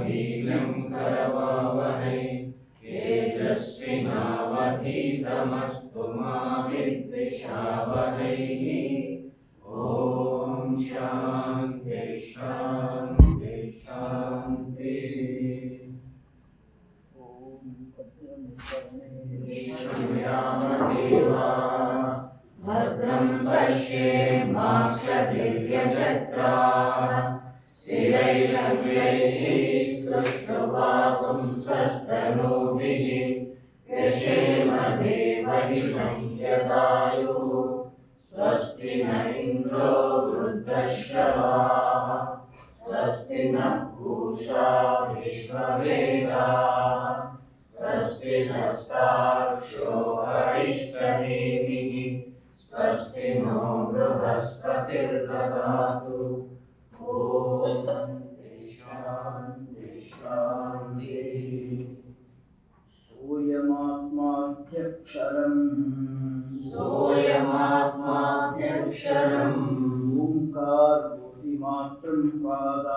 वीर्यं करवावहै तेजस्विनावधीतमस्तु मा विद्विषावहैः ॐ शान्ति शान्ति शान्तिः शृणुयामदेवा भद्रं पश्येमाक्षभिर्यजत्राः स्थिरैरङ्गैः सृष्टुवागुं स्वस्तनूभिः यशेम देवहितं यदायुः स्वस्ति न इन्द्रो वृद्धश्रवाः स्वस्ति नः पूषा विश्ववेदाः स्वस्ति नस्तार्क्ष्यो हरिष्ठनेमिः स्वस्ति नो बृहस्पतिर्ददातु ॐ शान्ति शान्तिः सोऽयमात्माध्यक्षरम् सोऽयमात्माध्यक्षरम् ओङ्कारोऽतिमात्रं पादा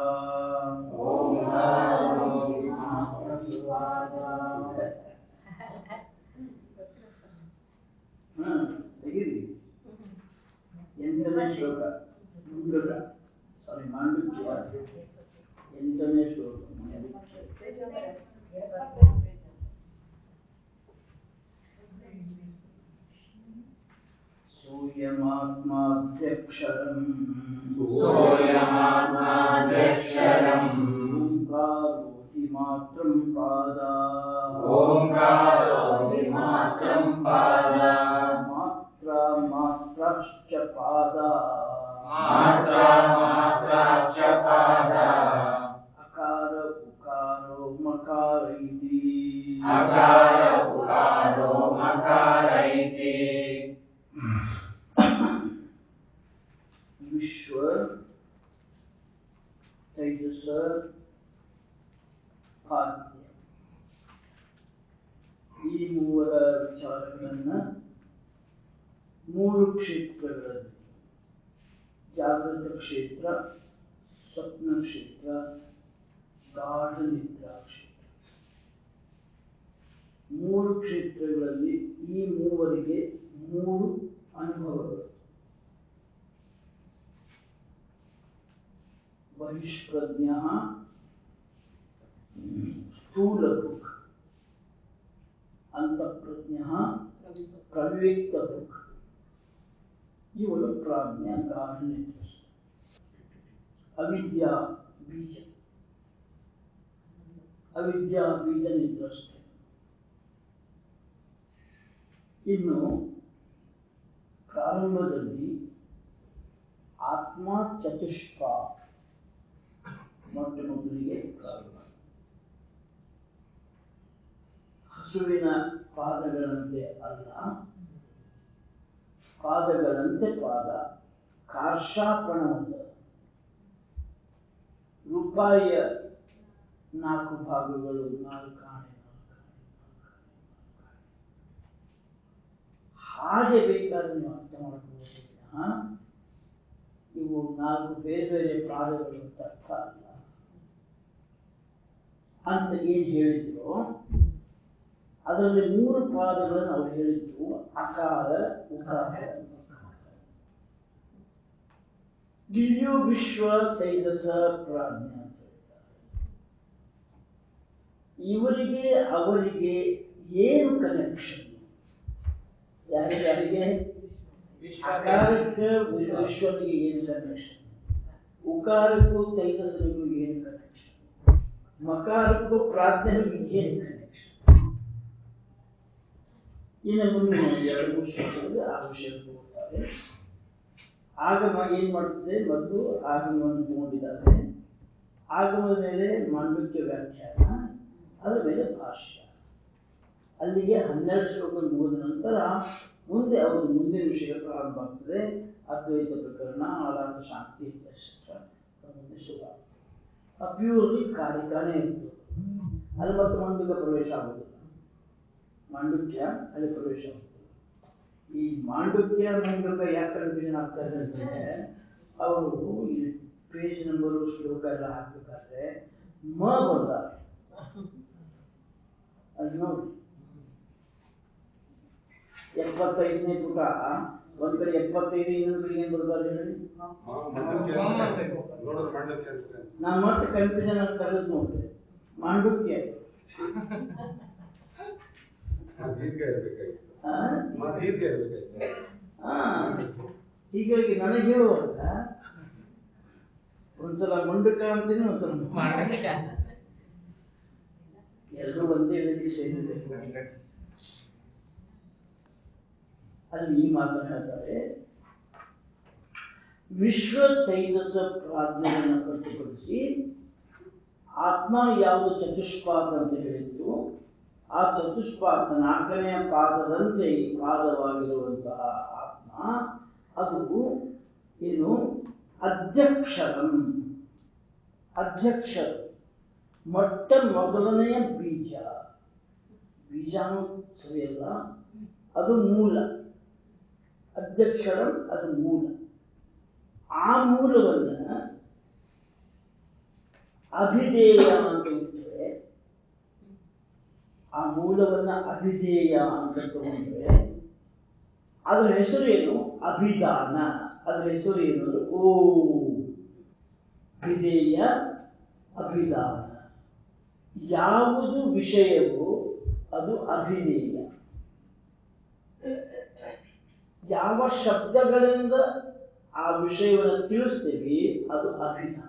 ಹಾ, ತೆಗೀರಿ ಎಂಟನೇ ಶ್ಲೋಕ ಮುಂಗಡ ಸಾರಿ ಮಾಂಡುಕ್ಯ ಎಂಟನೇ ಶ್ಲೋಕ ಮಾಂಡುಕ್ಯ. सोऽयमात्माध्यक्षरम् सोऽयमात्माध्यक्षरम् ओङ्कारोऽतिमात्रं पादा ओङ्कारोऽतिमात्रं पादा मात्रा मात्राश्च पादा मात्रा मात्राश्च पादा अकार उकारो मकार इति अकार उकारो मकार इति ವಿಶ್ವ ತೈಜಸ ಆದ್ಯ ಈ ಮೂವರ ವಿಚಾರಗಳನ್ನ ಮೂರು ಕ್ಷೇತ್ರಗಳಲ್ಲಿ ಜಾಗೃತ ಕ್ಷೇತ್ರ ಸ್ವಪ್ನ ಕ್ಷೇತ್ರ ಗಾಢ ನಿದ್ರಾ ಕ್ಷೇತ್ರ ಮೂರು ಕ್ಷೇತ್ರಗಳಲ್ಲಿ ಈ ಮೂವರಿಗೆ ಮೂರು ಅನುಭವಗಳು ಬಹಿಷ್ಪ್ರಜ್ಞ ಸ್ಥೂಲಭುಕ್ ಅಂತಃಪ್ರಜ್ಞ ಪ್ರವ್ಯಕ್ತಭುಕ್ ಇವರು ಪ್ರಾಜ್ಞ ಗಾಢ ನಿದ್ರಿಸ್ತ ಅವಿದ್ಯಾ ಬೀಜ ಅವಿದ್ಯಾ ಬೀಜ ನಿದ್ರಸ್ತೆ ಇನ್ನು ಪ್ರಾರಂಭದಲ್ಲಿ ಆತ್ಮ ಚತುಷ್ಪ ಮೊಟ್ಟ ಮೊದಲಿಗೆ ಪ್ರಾರಂಭ ಹಸುವಿನ ಪಾದಗಳಂತೆ ಅಲ್ಲ ಪಾದಗಳಂತೆ ಪಾದ ಕಾರ್ಷಾಪಣವಲ್ಲ ರೂಪಾಯಿಯ ನಾಲ್ಕು ಭಾಗಗಳು ನಾಲ್ಕು ಆಣೆ ನಾಲ್ಕು ಆಣೆ, ನಾಲ್ಕು ಆಣೆ, ನಾಲ್ಕು ಆಣೆ. ಹಾಗೆ ಬೇಕಾದ್ರೆ ನೀವು ಅರ್ಥ ಮಾಡ್ಕೋಬಹುದು ವಿನಃ ಇವು ನಾಲ್ಕು ಬೇರೆ ಬೇರೆ ಪಾದಗಳು ಅಂತ ಅರ್ಥ ಅಲ್ಲ ಅಂತ ಏನ್ ಹೇಳಿದ್ರು ಅದರಲ್ಲಿ ಮೂರು ಪಾದಗಳನ್ನು ಅವ್ರು ಹೇಳಿದ್ರು ಅಕಾರ ಉಕಾರ ಮಕಾರ. ಇಲ್ಲಿಯೂ ವಿಶ್ವ ತೈಜಸ ಪ್ರಾಜ್ಞ ಅಂತ ಹೇಳ್ತಾರೆ ಇವರಿಗೆ ಅವರಿಗೆ ಏನು ಕನೆಕ್ಷನ್ ಯಾರಿಗೆ ಅಕಾರಕ್ಕೆ ವಿಶ್ವನಿಗೆ ಏನು ಕನೆಕ್ಷನ್ ಉಕಾರಕ್ಕೂ ತೈಜಸನಿಗೂ ಏನು ಕನೆಕ್ಷನ್ ಮಕಾರಕ್ಕೂ ಪ್ರಾಜ್ಞನಿಗೂ ಏನು ಕನೆಕ್ಷನ್ ಇನ್ನು ಮುಂದೆ ಎರಡು ಮೂರು ಶ್ಲೋಕದಲ್ಲಿ ಆ ವಿಷಯಕ್ಕೆ ಹೋಗ್ತಾರೆ ಆಗಮ ಏನ್ ಮಾಡ್ತದೆ ಮೊದಲು ಆಗಮವನ್ನು ತಗೊಂಡಿದ್ದಾರೆ ಆಗಮದ ಮೇಲೆ ಮಾಂಡವ್ಯ ವ್ಯಾಖ್ಯಾನ ಅದರ ಮೇಲೆ ಭಾಷ್ಯ ಅಲ್ಲಿಗೆ ಹನ್ನೆರಡು ಶ್ಲೋಕ ಮುಗಿದ ನಂತರ ಮುಂದೆ ಅವರು ಮುಂದಿನ ವಿಷಯ ಪ್ರಾರಂಭ ಆಗ್ತದೆ ಅದ್ವೈತ ಪ್ರಕರಣ ಆಳಾಂತ ಶಾಂತಿ ಎಕ್ಸೆಟ್ರಾ ಮುಂದೆ ಶುರು ಆಗ್ತದೆ ಪ್ಯೂರ್ಲಿ ಕಾರಿಕಾನೇ ಇತ್ತು ಅಲ್ಲಿ ಮತ್ತೆ ಮಂಡುಕ ಪ್ರವೇಶ ಆಗುದಿಲ್ಲ ಮಾಂಡುಕ್ಯ ಅಲ್ಲಿ ಪ್ರವೇಶ ಆಗುದಿಲ್ಲ ಈ ಮಾಂಡುಕ್ಯ ಮಂಡುಕ ಯಾಕೆ ಕನ್ಫ್ಯೂಷನ್ ಆಗ್ತಾರೆ ಅಂತಂದ್ರೆ ಅವರು ಈ ಪೇಜ್ ನಂಬರು ಶ್ಲೋಕ ಎಲ್ಲ ಹಾಕ್ಬೇಕಾದ್ರೆ ಮ ಬರ್ತಾರೆ ಅದು ನೋಡಿ ಎಪ್ಪತ್ತೈದನೇ ಪುಟ ಒಂದ್ ಕಡೆ ಎಪ್ಪತ್ತೈದು ಇನ್ನೊಂದ್ ಕಡೆ ಏನ್ ಬರ್ತಾರೆ ಹೇಳಿ ನೋಡಿದ್ರೆ ಮಂಡಕ್ಕೆ ಅಂತ ನಾ ಮತ್ತೆ ಕನ್ಫ್ಯೂಷನ್ ಅಂತ ತೆಗೆದು ನೋಡಿದೆ ಮಾಂಡುಕ್ಯ ದೀರ್ಘ ಇರ್ಬೇಕಾಗಿತ್ತು ಆ? ಮಾ ದೀರ್ಘ ಇರ್ಬೇಕಾಗಿತ್ತು ಆ, ಹೀಗಾಗಿ ನನಗೆ ಹೇಳುವಾಗ ಒಂದ್ಸಲ ಮಂಡುಕ ಅಂತೀನಿ ಒಂದ್ಸಲ ಎಲ್ಲರೂ ಒಂದೇ ವೇದಿಕೆ ಸೇರಿದೆ ಅಲ್ಲಿ ಈ ಮಾತನ್ನು ಹೇಳ್ತಾರೆ ವಿಶ್ವ ತೈಜಸ ಪ್ರಾಜ್ಞೆಯನ್ನು ಹೊರತುಪಡಿಸಿ ಆತ್ಮ ಯಾವುದು ಚತುಷ್ಪಾದ ಅಂತ ಹೇಳಿತ್ತು ಆ ಚತುಷ್ಪಾದ ನಾಲ್ಕನೆಯ ಪಾದದಂತೆ ಈ ಪಾದವಾಗಿರುವಂತಹ ಆತ್ಮ ಅದು ಏನು ಅಧ್ಯಕ್ಷರಂ ಅಧ್ಯಕ್ಷರ ಮೊಟ್ಟ ಮೊದಲನೆಯ ಬೀಜ ಬೀಜಾನು ಸರಿಯಲ್ಲ ಅದು ಮೂಲ ಅಧ್ಯಕ್ಷರಂ ಅದು ಮೂಲ ಆ ಮೂಲವನ್ನ ಅಭಿಧೇಯ ಅಂತ ಇಟ್ಟರೆ ಆ ಮೂಲವನ್ನ ಅಭಿಧೇಯ ಅಂತ ತಗೊಂಡ್ರೆ ಅದರ ಹೆಸರು ಏನು ಅಭಿದಾನ ಅದರ ಹೆಸರು ಏನು ಅಂದ್ರೆ ಓ ಅಭಿಧೇಯ ಅಭಿದಾನ ಯಾವುದು ವಿಷಯವೋ ಅದು ಅಭಿಧೇಯ ಯಾವ ಶಬ್ದಗಳಿಂದ ಆ ವಿಷಯವನ್ನು ತಿಳಿಸ್ತೇವೆ ಅದು ಅಭಿಧಾನ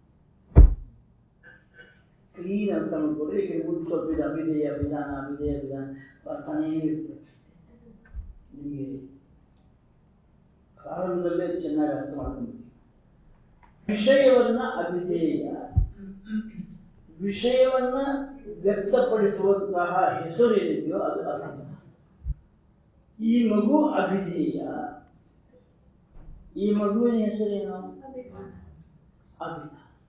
ಕ್ಲೀನ್ ಅಂತ ಅನ್ಕೊಂಡ್ರೆ ಈಗ ಮುಂದೆ ಸ್ವಲ್ಪ ಇದು ಅಭಿಧೇಯ ಅಭಿಧಾನ ಅಭಿಧೇಯ ಅಭಿಧಾನ ಬರ್ತಾನೇ ಇರ್ತದೆ ನಿಮಗೆ ಪ್ರಾರಂಭದಲ್ಲೇ ಚೆನ್ನಾಗಿ ಅರ್ಥ ಮಾಡ್ಕೊಂಡು ವಿಷಯವನ್ನ ಅಭಿಧೇಯ ವಿಷಯವನ್ನ ವ್ಯಕ್ತಪಡಿಸುವಂತಹ ಹೆಸರು ಏನಿದೆಯೋ ಅದು ಅಭಿಧಾನ ಈ ಮಗು ಅಭಿಧೇಯ ಈ ಮಗುವಿನ ಹೆಸರೇನು ಅಭಿಧಾನ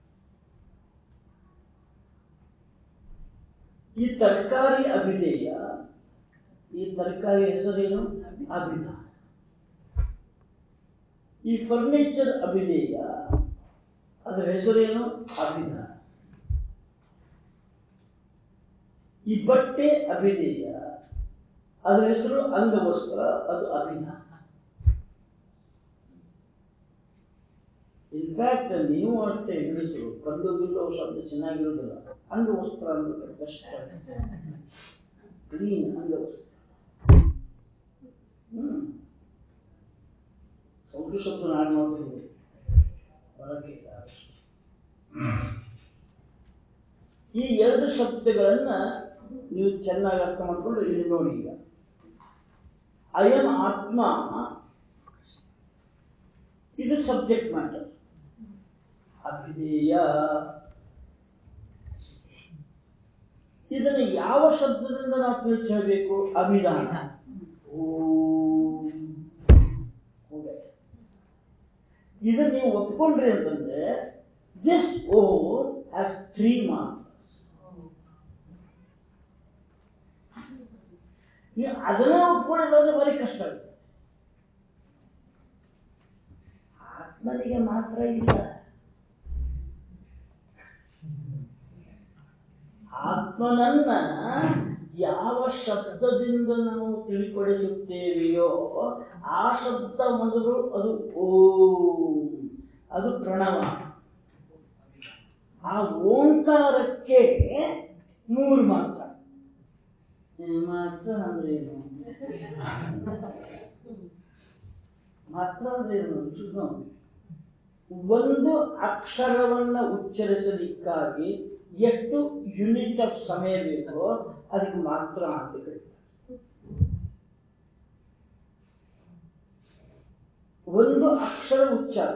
ಈ ತರಕಾರಿ ಅಭಿಧೇಯ ಈ ತರಕಾರಿ ಹೆಸರೇನು ಅಭಿಧಾನ ಈ ಫರ್ನಿಚರ್ ಅಭಿಧೇಯ ಅದರ ಹೆಸರೇನು ಅಭಿಧಾನ ಈ ಬಟ್ಟೆ ಅಭಿಧೇಯ ಅದರ ಹೆಸರು ಅಂಗವಸ್ತ್ರ ಅದು ಅಭಿಧಾನ ಇನ್ಫ್ಯಾಕ್ಟ್ ನೀವು ಅಷ್ಟೇ ಇಂಗ್ಲಿಷರು ಕಂಡು ಬಿಲ್ಲು ಶಬ್ದ ಚೆನ್ನಾಗಿರುವುದಿಲ್ಲ ಅಂಗವಸ್ತ್ರ ಅಂದ್ರೆ ಕಷ್ಟ ಕ್ಲೀನ್ ಅಂಗವಸ್ತ್ರ ಹ್ಮ್ ಸೌಂಡು ಶಬ್ದ ನಾಡು ಮಾಡ್ಬೋದು ಬಳಕೆ ಇಲ್ಲ ಅಷ್ಟು. ಈ ಎರಡು ಶಬ್ದಗಳನ್ನ ನೀವು ಚೆನ್ನಾಗಿ ಅರ್ಥ ಮಾಡ್ಕೊಂಡು ಇಲ್ಲಿ ನೋಡಿ ಈಗ ಅಯಂ ಆತ್ಮ ಇದು ಸಬ್ಜೆಕ್ಟ್ ಮ್ಯಾಟರ್ ಅಭಿಧೇಯ ಇದನ್ನು ಯಾವ ಶಬ್ದದಿಂದ ನಾವು ತಿಳಿಸಿ ಹೇಳಬೇಕು ಅಭಿಧಾನ ಓಂ ಹೌದಾ? ಇದನ್ನ ನೀವು ಒಪ್ಕೊಂಡ್ರಿ ಅಂತಂದ್ರೆ this O has three marks ನೀವು ಅದನ್ನೇ ಒಪ್ಕೊಂಡಿಲ್ಲ ಅಂದ್ರೆ ಭಾರಿ ಕಷ್ಟ ಆಗುತ್ತೆ ಆತ್ಮನಿಗೆ ಮಾತ್ರ ಇಲ್ಲ ಆತ್ಮನನ್ನ ಯಾವ ಶಬ್ದದಿಂದ ನಾವು ತಿಳಿಪಡಿಸುತ್ತೇವೆಯೋ ಆ ಶಬ್ದ ಮೊದಲು ಅದು ಓಂ ಅದು ಪ್ರಣವ ಆ ಓಂಕಾರಕ್ಕೆ ಮೂರು ಮಾತ್ರ ಈ ಮಾತ್ರ ಅಂದ್ರೆ ಏನು ಮಾತ್ರ ಅಂದ್ರೆ ಏನು ಸುಮ್ನೆ ಒಂದು ಅಕ್ಷರವನ್ನ ಉಚ್ಚರಿಸಲಿಕ್ಕಾಗಿ ಎಷ್ಟು ಯೂನಿಟ್ ಆಫ್ ಸಮಯ ಬೇಕೋ ಅದಕ್ಕೆ ಮಾತ್ರ ಅಂತ ಕರೀತಾರೆ ಒಂದು ಅಕ್ಷರ ಉಚ್ಚಾರ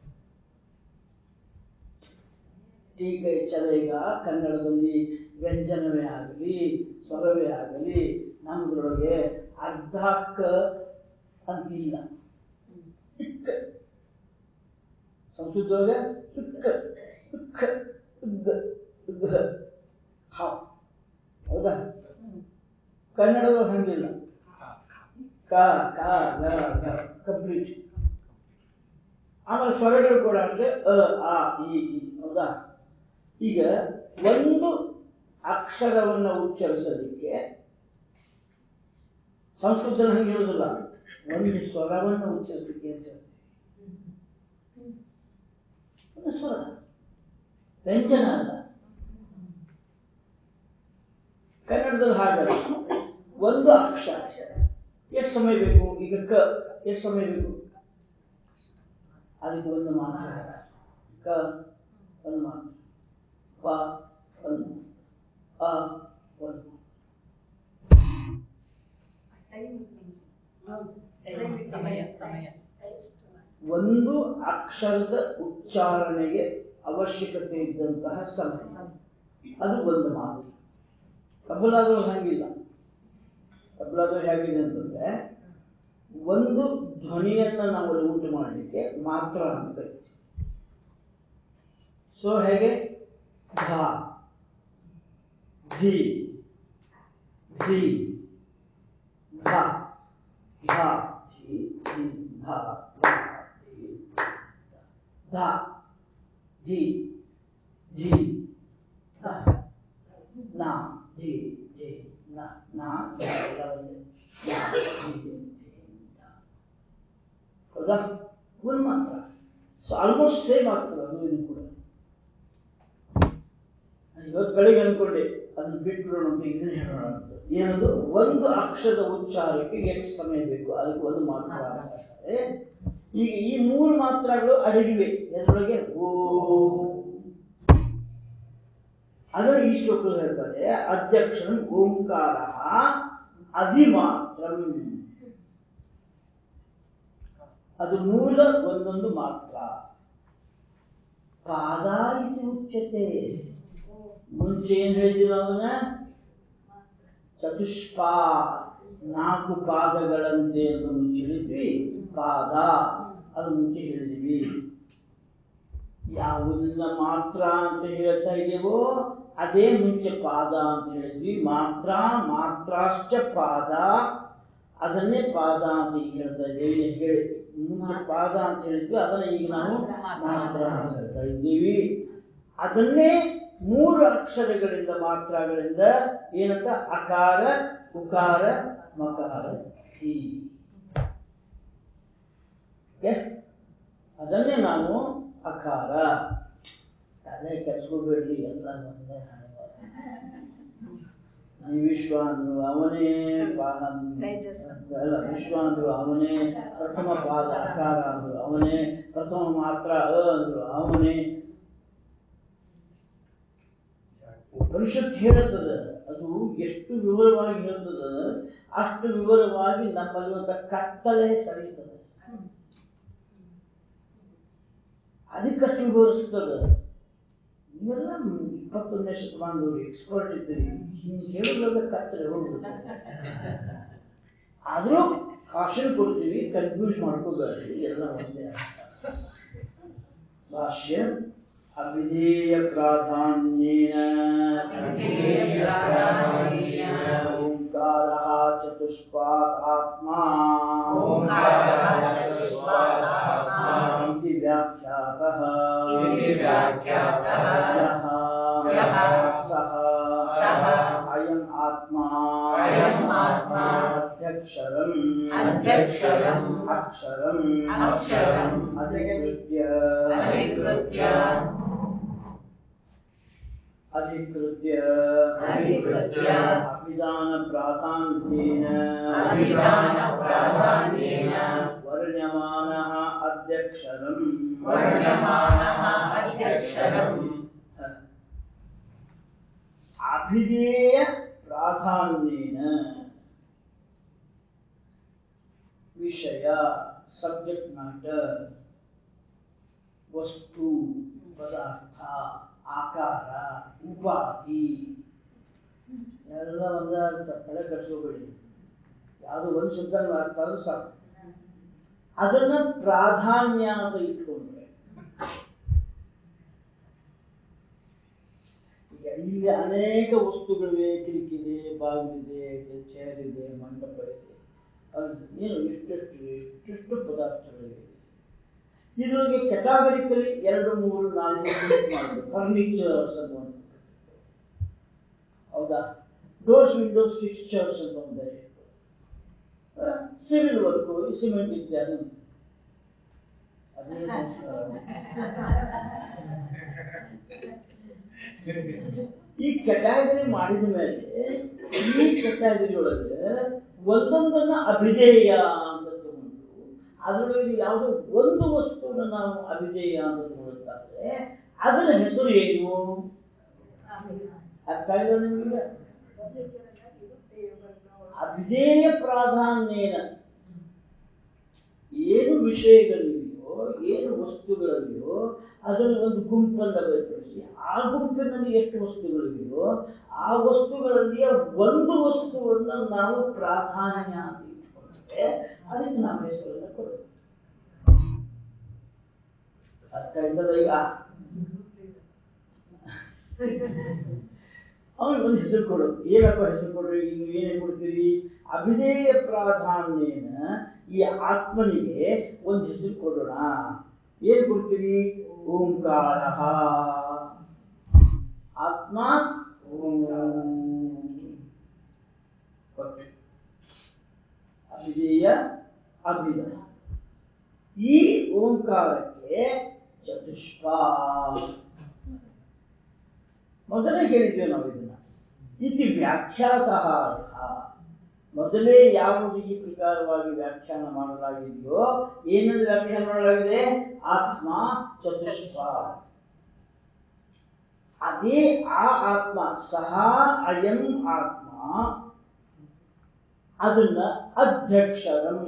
ಟೀಕೆ ಚಲೇಗ ಕನ್ನಡದಲ್ಲಿ ವ್ಯಂಜನವೇ ಆಗಲಿ ಸ್ವರವೇ ಆಗಲಿ ನಮ್ಮದ್ರೊಳಗೆ ಅರ್ಧಕ್ಕ ಅಂತಿಲ್ಲ ಹಿಕ್ಕ ಸಂಸ್ಕೃತದೊಳಗೆ ಹಿಕ್ಕ ಹಿಕ್ಕ ಉಗ್ಗ ಉಗ್ಗ ಹ ಹೌದಾ ಕನ್ನಡದೊಳಗೆ ಹಂಗಿಲ್ಲ ಕ ಕ ಗ ಗ ಕಂಪ್ಲೀಟ್ ಆಮೇಲೆ ಸ್ವರಗಳು ಕೂಡ ಅಷ್ಟೇ ಅ ಆ ಇ ಈ ಹೌದಾ ಈಗ ಒಂದು ಅಕ್ಷರವನ್ನು ಉಚ್ಚರಿಸಲಿಕ್ಕೆ ಸಂಸ್ಕೃತದಲ್ಲಿ ಹಂಗೆ ಹೇಳುದಿಲ್ಲ ಒಂದು ಸ್ವರವನ್ನು ಉಚ್ಚರಿಸಲಿಕ್ಕೆ ಅಂತ ಹೇಳ್ತೀವಿ ಒಂದು ಸ್ವರ ವ್ಯಂಜನ ಅಲ್ಲ ಕನ್ನಡದಲ್ಲಿ ಹಾಗಲ್ಲ ಒಂದು ಅಕ್ಷರ ಎಷ್ಟು ಸಮಯ ಬೇಕು ಈಗ ಕ ಎಷ್ಟು ಸಮಯ ಬೇಕು ಅದಕ್ಕೆ ಒಂದು ಮಾತ್ರ ಕ ಒಂದು ಮಾತ್ರ ಪ ಒಂದು ಅ ಒಂದು ಸಮಯ ಸಮಯ ಒಂದು ಅಕ್ಷರದ ಉಚ್ಚಾರಣೆಗೆ ಅವಶ್ಯಕತೆ ಇದ್ದಂತಹ ಸಮಯ ಅದು ಒಂದು ಮಾತು ತಬಲಾದವ್ರು ಹಂಗಿಲ್ಲ ತಬಲಾದವ್ರು ಹೇಗಿದೆ ಅಂತಂದ್ರೆ ಒಂದು ಧ್ವನಿಯನ್ನ ನಾವು ಅಲ್ಲಿ ಉಂಟು ಮಾಡಲಿಕ್ಕೆ ಮಾತ್ರ ಅಂತ ಕರಿತೀವಿ ಸೊ ಹೇಗೆ ಧ ಧಿ ಧಿ ಧ ಧ ಧಿ ಧಿ ಧ ಧ ಧಿ ಧ ಧಿ ಧಿ ಧ ನ ಧಿ ಧಿ ನ ನ ಧ ಎಲ್ಲ ಒಂದೇ. ನ, ಧಿ, ಧಿ, ಧ. ಹೌದಾ ಒಂದು ಮಾತ್ರ ಸೊ ಆಲ್ಮೋಸ್ಟ್ ಸೇಮ್ ಆಗ್ತದೆ ಅದು ಇದು ಕೂಡ ಇವತ್ತು ಬೆಳಿಗ್ಗೆ ಅನ್ಕೊಂಡೆ ಅದನ್ನ ಬಿಟ್ಬಿಡೋಣ ಅಂತ ಇದನ್ನ ಹೇಳೋಣ ಅಂತ ಏನದು ಒಂದು ಅಕ್ಷರದ ಉಚ್ಚಾರಕ್ಕೆ ಎಷ್ಟು ಸಮಯ ಬೇಕು ಅದಕ್ಕೆ ಒಂದು ಮಾತ್ರ ಆಗ್ತದೆ. ಈಗ ಈ ಮೂರು ಮಾತ್ರಗಳು ಅಡಗಿವೆ ಅದರೊಳಗೆ ಓ ಅದನ್ನು ಈ ಶ್ಲೋಕದಲ್ಲಿ ಹೇಳ್ತಾರೆ ಅಧ್ಯಕ್ಷರಂ ಓಂಕಾರ ಅಧಿಮಾತ್ರಂ ಅದು ಮೂಲ ಒಂದೊಂದು ಮಾತ್ರ ಪಾದ ಇದು ಉಚ್ಯತೆ ಮುಂಚೆ ಏನ್ ಹೇಳಿದ್ವಿ ನಾವು ಅದನ್ನ ಚತುಷ್ಪಾ ನಾಲ್ಕು ಪಾದಗಳಂತೆ ಅಂತ ಮುಂಚೆ ಹೇಳಿದ್ವಿ ಪಾದ ಅದು ಮುಂಚೆ ಹೇಳಿದ್ವಿ ಯಾವುದನ್ನ ಮಾತ್ರ ಅಂತ ಹೇಳ್ತಾ ಇದೆಯೋ ಅದೇ ಮುಂಚೆ ಪಾದ ಅಂತ ಹೇಳಿದ್ವಿ ಮಾತ್ರ ಮಾತ್ರಾಶ್ಚ ಪಾದ ಅದನ್ನೇ ಪಾದ ಅಂತ ಈಗ ಹೇಳ್ತಾ ಇದ್ದೇವೆ ಹೇಳಿ ಮುಂಚೆ ಪಾದ ಅಂತ ಹೇಳಿದ್ವಿ ಅದನ್ನ ಈಗ ನಾವು ಮಾತ್ರ ಅಂತ ಹೇಳ್ತಾ ಇದ್ದೀವಿ ಅದನ್ನೇ ಮೂರು ಅಕ್ಷರಗಳಿಂದ ಮಾತ್ರಗಳಿಂದ ಏನಂತ ಅಕಾರ ಉಕಾರ ಮಕಾರ ಧಿ Okay? ಅದನ್ನೇ ನಾವು ಅಕಾರ ತಲೆ ಕೆಡ್ಸ್ಕೋಬೇಡ್ರಿ ಎಲ್ಲ ಒಂದೇ ಹಣೆ ಈ ವಿಶ್ವ ಅಂದ್ರು ಅವನೇ ಪಾದ ತೇಜಸ್. ಅಲ್ಲ ವಿಶ್ವ ಅಂದ್ರು ಅವನೇ ಪ್ರಥಮ ಪಾದ ಅಕಾರ ಅಂದ್ರು ಅವನೇ ಪ್ರಥಮ ಮಾತ್ರ ಅ ಅಂದ್ರು ಅವನೇ ಉಪನಿಷತ್ ಹೇಳುತ್ತದೆ ಅದು ಎಷ್ಟು ವಿವರವಾಗಿ ಹೇಳ್ತದ ಅಷ್ಟು ವಿವರವಾಗಿ ನಮ್ಮಲ್ಲಿರುವಂತ ಕತ್ತಲೆ ಸರಿತದೆ ಅದಕ್ಕಷ್ಟು ವಿವರಿಸ್ತದೆ ನೀವೆಲ್ಲ ಇಪ್ಪತ್ತೊಂದನೇ ಶತಮಾನದವರು ಎಕ್ಸ್ಪರ್ಟ್ ಇದ್ದೀರಿ ಹಿಂಗೆ ಹೇಳಿದ್ರೆ ಕತ್ತಲೆ ಹೋಗ್ಬಿಡುತ್ತೆ ಆದರೂ ಕಾಶನ್ ಕೊಡ್ತೀವಿ ಕನ್ಫ್ಯೂಸ್ ಮಾಡ್ಕೋಬೇಡ್ರಿ ಎಲ್ಲ ಒಂದೇ ಅರ್ಥ. ಭಾಷ್ಯ ಅವಿಧೇಯ ಪ್ರಾಧಾನ್ಯೇನ ಅವಿಧೇಯ ಪ್ರಾಧಾನ್ಯೇನ ಓಂಕಾರಃ ಚತುಷ್ಪಾದಾತ್ಮಾ ಓಂಕಾರಃ ಚತುಷ್ಪಾದಾತ್ಮಾ ಇತಿ ವ್ಯಾಖ್ಯಾತಃ ಇತಿ ವ್ಯಾಖ್ಯಾತಃ ಯಃ ಯಃ ಸಹ ಸಹ ಅಯಂ ಆತ್ಮಾ ಅಯಂ ಆತ್ಮಾ ಅಧ್ಯಕ್ಷರಂ ಅಧ್ಯಕ್ಷರಂ ಅಕ್ಷರಂ ಅಕ್ಷರಂ ಅಧಿಕೃತ್ಯ ಅಧಿಕೃತ್ಯ ಅಧಿಕೃತ್ಯ ಅಧಿಕೃತ್ಯ ಅಭಿಧಾನ ಪ್ರಾಧಾನ್ಯೇನ ಅಭಿಧಾನ ಪ್ರಾಧಾನ್ಯೇನ ವರ್ಣ್ಯಮಾನಃ ಅಧ್ಯಕ್ಷರಂ ವರ್ಣ್ಯಮಾನಃ ಅಧ್ಯಕ್ಷರಂ ಅಭಿಧೇಯ ಪ್ರಾಧಾನ್ಯೇನ ವಿಷಯ ಸಬ್ಜೆಕ್ಟ್ ಮ್ಯಾಟರ್ ವಸ್ತು ಪದಾರ್ಥ ಆಕಾರ ಉಪಾಧಿ ಎಲ್ಲ ಒಂದೇ ಅರ್ಥ ತಲೆ ಕಟ್ಕೋಬೇಡಿ ಯಾವುದು ಒಂದು ಶಬ್ದ ಅರ್ಥ ಆದ್ರೂ ಸಾಕು ಅದನ್ನ ಪ್ರಾಧಾನ್ಯ ಅಂತ ಇಟ್ಕೊಂಡ್ರೆ ಈಗ ಇಲ್ಲಿ ಅನೇಕ ವಸ್ತುಗಳಿವೆ ಕಿಟಕಿದೆ ಬಾಗಿಲಿದೆ ಚೇರ್ ಇದೆ ಮಂಟಪ ಇದೆ ಅದು ಏನು ಎಷ್ಟೆಷ್ಟು ಎಷ್ಟೆಷ್ಟು ಪದಾರ್ಥಗಳಿವೆ ಇದರೊಳಗೆ ಕೆಟಾಗರಿಕಲಿ ಎರಡು ಮೂರು ನಾಲ್ಕು ಫರ್ನಿಚರ್ಸ್ ಅನ್ನುವಂಥ ಹೌದಾ ಡೋರ್ಸ್ ವಿಂಡೋಸ್ ಫಿಕ್ಸ್ಚರ್ಸ್ ಅಂತ ಒಂದು ಬೇರೆ ಸಿವಿಲ್ ವರ್ಕು ಸಿಮೆಂಟ್ ಇತ್ಯಾದಿ ಅದೇ ಸಂಸ್ಕಾರ ಈ ಕೆಟಗರಿ ಮಾಡಿದ ಮೇಲೆ ಈ ಕೆಟಗರಿ ಒಳಗೆ ಒಂದೊಂದನ್ನ ಅಭಿಧೇಯ ಅಂತ ತಗೊಂಡು ಅದರೊಳಗೆ ಯಾವುದೋ ಒಂದು ವಸ್ತುವನ್ನು ನಾವು ಅಭಿಧೇಯ ಅಂತ ತಗೊಳ್ತಾದ್ರೆ ಅದರ ಹೆಸರು ಏನು ಅರ್ಥ ಇಲ್ಲ ನಿಮಗೆ ಅಭಿಧೇಯ ಪ್ರಾಧಾನ್ಯನ ಏನು ವಿಷಯಗಳಿವೆಯೋ ಏನು ವಸ್ತುಗಳಿವೆಯೋ ಅದನ್ನು ಒಂದು ಗುಂಪನ್ನು ಬೇರ್ಪಡಿಸಿ ಆ ಗುಂಪಿನಲ್ಲಿ ಎಷ್ಟು ವಸ್ತುಗಳಿವೆಯೋ ಆ ವಸ್ತುಗಳಲ್ಲಿ ಒಂದು ವಸ್ತುವನ್ನು ನಾವು ಪ್ರಾಧಾನ್ಯ ಅಂತ ಇಟ್ಕೊಂಡ್ರೆ ಅದಕ್ಕೆ ನಾವು ಹೆಸರನ್ನು ಕೊಡೋದು ಅರ್ಥ ಇಲ್ಲದ ಈಗ ಅವನಿಗೆ ಒಂದು ಹೆಸರು ಕೊಡೋದು ಏನಪ್ಪ ಹೆಸರು ಕೊಡ್ರಿ ನೀವು ಏನೇ ಕೊಡ್ತೀರಿ ಅಭಿಧೇಯ ಪ್ರಾಧಾನ್ಯನ ಈ ಆತ್ಮನಿಗೆ ಒಂದು ಹೆಸರು ಕೊಡೋಣ ಏನ್ ಕೊಡ್ತೀರಿ ಓಂಕಾರ ಆತ್ಮ ಓಂ ಕೊಟ್ರಿ ಅಭಿಧೇಯ ಅಭಿಧಯ ಈ ಓಂಕಾರಕ್ಕೆ ಚತುಷ್ಪ ಮೊದಲೇ ಹೇಳಿದ್ದೇವೆ ನಾವು ಇದನ್ನ ಇತಿ ವ್ಯಾಖ್ಯಾತಃ ಯಃ. ಮೊದಲೇ ಯಾವುದು ಈ ಪ್ರಕಾರವಾಗಿ ವ್ಯಾಖ್ಯಾನ ಮಾಡಲಾಗಿದೆಯೋ ಏನೆಂದು ವ್ಯಾಖ್ಯಾನ ಮಾಡಲಾಗಿದೆ ಆತ್ಮ ಚತುಷ್ಪ ಅದೇ ಆ ಆತ್ಮ ಸಹ ಅಯಂ ಆತ್ಮ ಅದನ್ನ ಅಧ್ಯಕ್ಷರಂ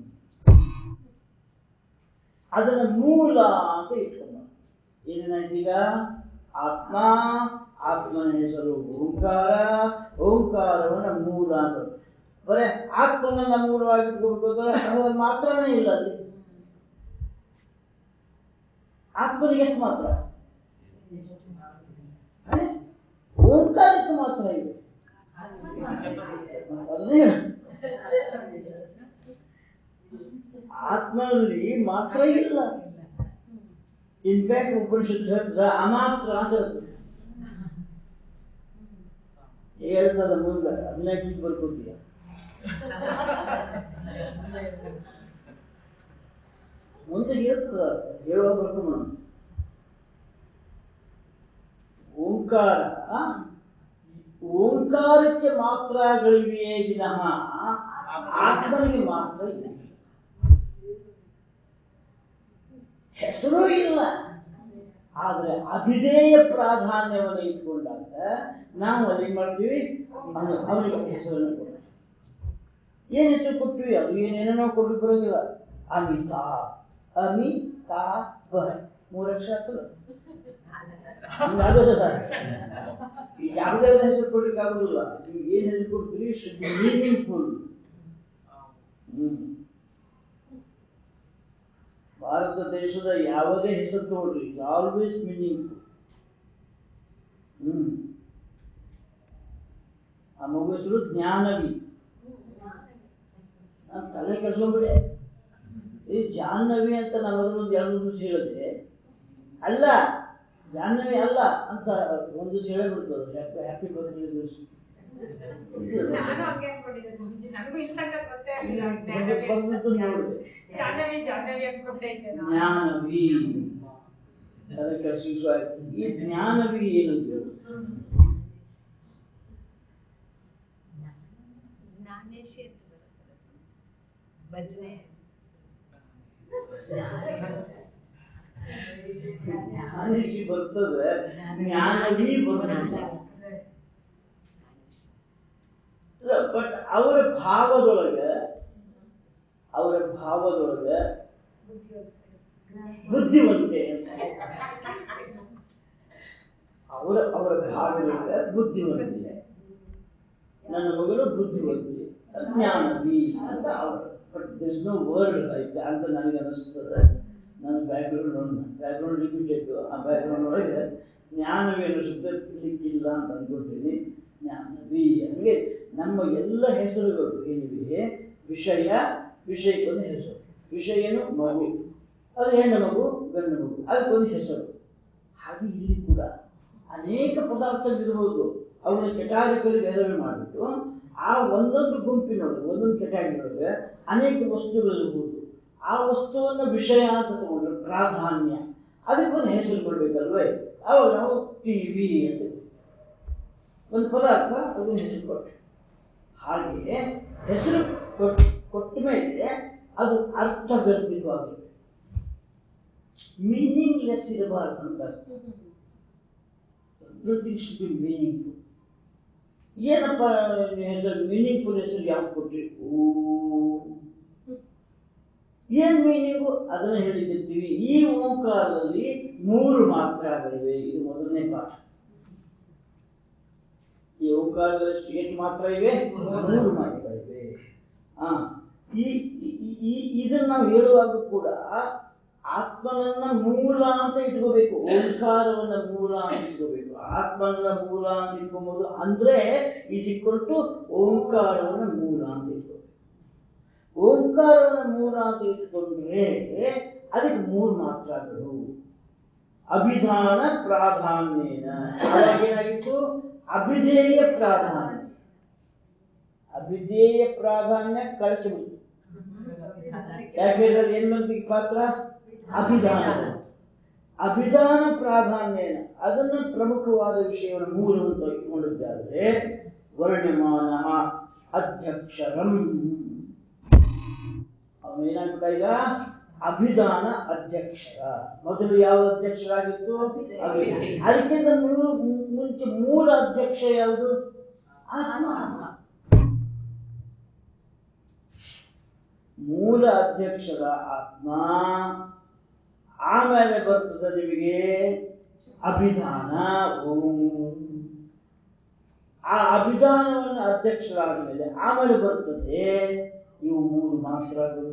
ಅದನ್ನ ಮೂಲ ಅಂತ ಇಟ್ಕೊಂಡ ಏನೇನಾಯ್ತು ಈಗ ಆತ್ಮ ಆತ್ಮನ ಹೆಸರು ಓಂಕಾರ ಓಂಕಾರವನ್ನ ಮೂಲ ಅಂತ ಬರೇ ಆತ್ಮನನ್ನ ಮೂಲವಾಗಿ ಇಟ್ಕೋಬೇಕು ಅಂದ್ರೆ ಅದು ಮಾತ್ರನೇ ಇಲ್ಲ ಅಲ್ಲಿ ಆತ್ಮನಿಗೆ ಎಷ್ಟು ಮಾತ್ರ ಅದೇ ಓಂಕಾರಕ್ಕೆ ಮಾತ್ರ ಇದೆ ಅದನ್ನೇ ಆತ್ಮನಲ್ಲಿ ಮಾತ್ರ ಇಲ್ಲ ಇನ್ಫ್ಯಾಕ್ಟ್ ಉಪನಿಷತ್ತು ಹೇಳ್ತದ ಅಮಾತ್ರ ಅಂತ ಹೇಳ್ತದೆ ಹೇಳ್ತದ ಮುಂದೆ ಅದನ್ನೇ ಕೀತ್ ಬರ್ಕೋತೀಯ ಮುಂದೆ ಹೇಳ್ತದ ಹೇಳುವ ಬರ್ಕೊಂಬ ಓಂಕಾರ ಓಂಕಾರಕ್ಕೆ ಮಾತ್ರಗಳಿವೆಯೇ ವಿನಃ ಆತ್ಮನಿಗೆ ಮಾತ್ರ ಇಲ್ಲ ಹೆಸರು ಇಲ್ಲ ಆದ್ರೆ ಅಭಿಧೇಯ ಪ್ರಾಧಾನ್ಯವನ್ನು ಇಟ್ಕೊಂಡಾಗ ನಾವು ಅಲ್ಲಿ ಏನ್ ಮಾಡ್ತೀವಿ ಅವನು- ಅವನಿಗೆ ಹೆಸರನ್ನು ಕೊಡ್ತೀವಿ ಏನ್ ಹೆಸರು ಕೊಟ್ವಿ ಅದು ಏನೇನೋ ಕೊಡ್ಲಿಕ್ಕೆ ಬರೋದಿಲ್ಲ ಅಮಿತಾ ಅಮಿತಾ ಬ ಮೂರಕ್ಷರ ಆಗ್ತದ ಹಂಗಾಗೋದಿಲ್ಲ ಈಗ ಯಾವುದೇ ಹೆಸರು ಕೊಡ್ಲಿಕ್ಕೆ ಆಗುದಿಲ್ಲ ನೀವು ಏನ್ ಹೆಸರು ಕೊಡ್ತೀರಿ ಶುಡ್ ಮೀನಿಂಗ್ಫುಲ್ ಹ್ಮ್ ಭಾರತ ದೇಶದ ಯಾವುದೇ ಹೆಸರು ತಗೊಳ್ರಿ ಆಲ್ವೇಸ್ ಮೀನಿಂಗ್ಫುಲ್ ಹ್ಮ್ ಆ ಮಗು ಹೆಸರು ಜ್ಞಾನವಿ ನಾನ್ ತಲೆ ಕೆಡ್ಸ್ಕೊಂಡ್ಬಿಡೆ ಈ ಜಾಹ್ನವಿ ಅಂತ ನಾನು ಒಂದು ಎರಡು ದಿವಸ ಹೇಳಿದೆ ಅಲ್ಲ ಜಾಹ್ನವಿ ಅಲ್ಲ ಅಂತ ಒಂದು ದಿವಸ ಹೇಳಿಬಿಡ್ತದೆ ಹ್ಯಾಪಿ ಹ್ಯಾಪಿ ಬರ್ತ್ಡೇ ದಿವಸ ನಾನು ಹಂಗೆ ಅನ್ಕೊಂಡಿದ್ದೆ ಸ್ವಾಮೀಜಿ ನನಗೂ ಇಲ್ಲ ಅಂತ ಗೊತ್ತೇ ಆಗಿಲ್ಲ ಬಂದಿದ್ದು ನೋಡಿದೆ ಜಾಹ್ನವಿ ಜಾಹ್ನವಿ ಅನ್ಕೊಂಡೇ ಇದ್ದೆ ನಾನು. ಜ್ಞಾನವಿ ತಲೆ ಕೆಡಿಸಿ ಆಯ್ತು ಈ ಜ್ಞಾನವಿ ಏನದು ಜ್ಞಾನೇಶಿ ಅಂತ ಬರುತ್ತಲ್ಲ ಸ್ವಾಮಿ. ಭಜನೆ ಜ್ಞಾನೇಶಿ ಬರ್ತದೆ ಜ್ಞಾನವಿ ಬರ್ತದೆ ಬಟ್ ಅವರ ಭಾವದೊಳಗೆ ಅವರ ಭಾವದೊಳಗೆ ಬುದ್ಧಿವಂತೆ ಅಂತ ಅವರ ಅವರ ಭಾವದೊಳಗೆ ಬುದ್ಧಿವಂತೆ ನನ್ನ ಮಗಳು ಬುದ್ಧಿವಂತೆ ಜ್ಞಾನವಿ ಅಂತ ಅವರು ಬಟ್ ದಿಸ್ ನೋ ವರ್ಡ್ ಐತೆ ಅಂತ ನನಗೆ ಅನಿಸ್ತದೆ ನನ್ನ ಬ್ಯಾಕ್ಗ್ರೌಂಡ್ ನೋಡಿ ಬ್ಯಾಕ್ಗ್ರೌಂಡ್ ರಿಪೀಟೆಡ್ ಆ ಬ್ಯಾಕ್ಗ್ರೌಂಡ್ ಒಳಗೆ ಜ್ಞಾನವಿ ಅನ್ನೋ ಶಬ್ದ ಇರ್ಲಿಕ್ಕಿಲ್ಲ ಅಂತ ಅನ್ಕೋತೀನಿ ಜ್ಞಾನವಿ ಹಂಗೆ ನಮ್ಮ ಎಲ್ಲ ಹೆಸರುಗಳು ಏನಿವೆ ವಿಷಯ ವಿಷಯಕ್ಕೊಂದು ಹೆಸರು ವಿಷಯನು ಮಗು ಅದು ಹೆಣ್ಣು ಮಗು ಗಂಡು ಮಗು ಅದಕ್ಕೊಂದು ಹೆಸರು ಹಾಗೆ ಇಲ್ಲಿ ಕೂಡ ಅನೇಕ ಪದಾರ್ಥಗಳಿರ್ಬೋದು ಅವನ ಕೆಟಾರಿಕಲಿ ಎರವೇ ಮಾಡಿಬಿಟ್ಟು ಆ ಒಂದೊಂದು ಗುಂಪಿನೊಳಗೆ ಒಂದೊಂದು ಕೆಟಾರಿಯೊಳಗೆ ಅನೇಕ ವಸ್ತುಗಳಿರ್ಬೋದು ಆ ವಸ್ತುವನ್ನ ವಿಷಯ ಅಂತ ತಗೊಂಡ್ರೆ ಪ್ರಾಧಾನ್ಯ ಅದಕ್ಕೆ ಒಂದು ಹೆಸರು ಕೊಡ್ಬೇಕಲ್ವೇ ಅವಾಗ ನಾವು ಟಿವಿ ಅಂತ ಒಂದು ಪದಾರ್ಥ ಅದಕ್ಕೆ ಹೆಸರು ಕೊಟ್ಟು ಹಾಗೆ ಹೆಸರು ಕೊಟ್ ಕೊಟ್ಟ ಮೇಲೆ ಅದು ಅರ್ಥಗರ್ಭಿತವಾಗಬೇಕು ಮೀನಿಂಗ್ಲೆಸ್ ಇರಬಾರ್ದು ಅಂತ ಅರ್ಥ ಎವ್ರಿಥಿಂಗ್ ಶುಡ್ ಬಿ ಮೀನಿಂಗ್ಫುಲ್ ಏನಪ್ಪ ಹೆಸರು ಮೀನಿಂಗ್ಫುಲ್ ಹೆಸರು ಯಾವ ಕೊಟ್ರಿ ಓ ಏನ್ ಮೀನಿಂಗು ಅದನ್ನ ಹೇಳಿದಿರ್ತೀವಿ ಈ ಓಂಕಾರದಲ್ಲಿ ಮೂರು ಮಾತ್ರಗಳಿವೆ ಇದು ಮೊದಲನೇ ಪಾಠ ಈ ಓಂಕಾರದಲ್ಲಿ ಎಷ್ಟು ಮಾತ್ರ ಇವೆ ಮೂರು ಮಾತ್ರ ಇವೆ ಆ ಈ ಈ- ಈ- ಇದನ್ನ ನಾವು ಹೇಳುವಾಗ ಕೂಡ ಆತ್ಮನನ್ನ ಮೂಲ ಅಂತ ಇಟ್ಕೋಬೇಕು ಓಂಕಾರವನ್ನ ಮೂಲ ಅಂತ ಇಟ್ಕೋಬೇಕು ಆತ್ಮನ ಮೂಲ ಅಂತ ಇಟ್ಕೊಬಹುದು ಅಂದ್ರೆ ಈಸ್ ಈಕ್ವಲ್ ಟು ಓಂಕಾರವನ್ನ ಮೂಲ ಅಂತ ಇಟ್ಕೋಬೇಕು ಓಂಕಾರವನ್ನ ಮೂಲ ಅಂತ ಇಟ್ಕೊಂಡ್ರೆ ಅದಕ್ಕೆ ಮೂರು ಮಾತ್ರಗಳು ಅಭಿಧಾನ ಪ್ರಾಧಾನ್ಯನ ಅವಾಗ ಏನಾಗಿತ್ತು ಅಭಿಧೇಯ ಪ್ರಾಧಾನ್ಯ ಅಭಿಧೇಯ ಪ್ರಾಧಾನ್ಯ ಕಳಚಿಬಿಡ್ತು ಯಾಕೆಂದ್ರೆ ಏನ್ ಬಂದಿಗೆ ಪಾತ್ರ ಅಭಿಧಾನ ಅಭಿಧಾನ ಪ್ರಾಧಾನ್ಯನ ಅದನ್ನ ಪ್ರಮುಖವಾದ ವಿಷಯವನ್ನು ಮೂಲವನ್ನು ಇಟ್ಕೊಂಡಿದ್ದಾದ್ರೆ ವರ್ಣಮಾನ ಅಧ್ಯಕ್ಷರಂ ಅವನೇನಾಗ್ಬಿಟ್ಟ ಈಗ ಅಭಿಧಾನ ಅಧ್ಯಕ್ಷರ ಮೊದಲು ಯಾವ ಅಧ್ಯಕ್ಷರಾಗಿತ್ತು ಅಭಿಧಾನ. ಅದಕ್ಕಿಂತ ಮೂ- ಮುಂಚೆ ಮೂಲ ಅಧ್ಯಕ್ಷ ಯಾವುದು ಆತ್ಮ ಮೂಲ ಅಧ್ಯಕ್ಷರ ಆತ್ಮ ಆಮೇಲೆ ಬರ್ತದೆ ನಿಮಗೆ ಅಭಿಧಾನ ಓಂ ಆ ಅಭಿಧಾನವನ್ನು ಅಧ್ಯಕ್ಷರಾದ ಮೇಲೆ ಆಮೇಲೆ ಬರ್ತದೆ ಇವು ಮೂರು ಮಾತ್ರಗಳು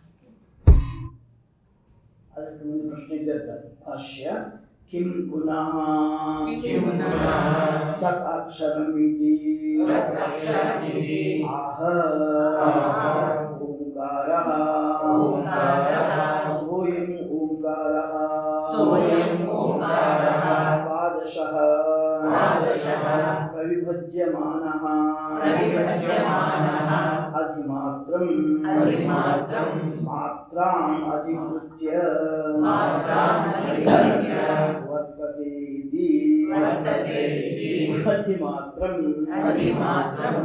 ಅದಕ್ಕೆ ಮುಂದೆ ಪ್ರಶ್ನೆ ಕೇಳ್ತಾರೆ ಭಾಷ್ಯ ಕಿಂ ಪುನಃ ಕಿಂ ಪುನಃ ತತ್ ಅಕ್ಷರಮಿತಿ ತತ್ ಅಕ್ಷರಮಿತಿ ಆಹ ಆಹ ಓಂಕಾರಃ ಓಂಕಾರಃ ಸೋಯಂ ಓಂಕಾರಃ ಸೋಯಂ ಓಂಕಾರಃ ಪಾದಶಃ ಪಾದಶಃ ಪ್ರವಿಭಜ್ಯಮಾನಃ ಪ್ರವಿಭಜ್ಯಮಾನಃ ಅಧಿಮಾತ್ರಂ ಅಧಿಮಾತ್ರಂ ಮಾತ್ರಾಂ ಅಧಿಕೃತ್ಯ ಮಾತ್ರಾಂ ಅಧಿಕೃತ್ಯ ವರ್ತತೆ ಇತಿ ವರ್ತತೆ ಇತಿ ಅಧಿಮಾತ್ರಂ ಅಧಿಮಾತ್ರಂ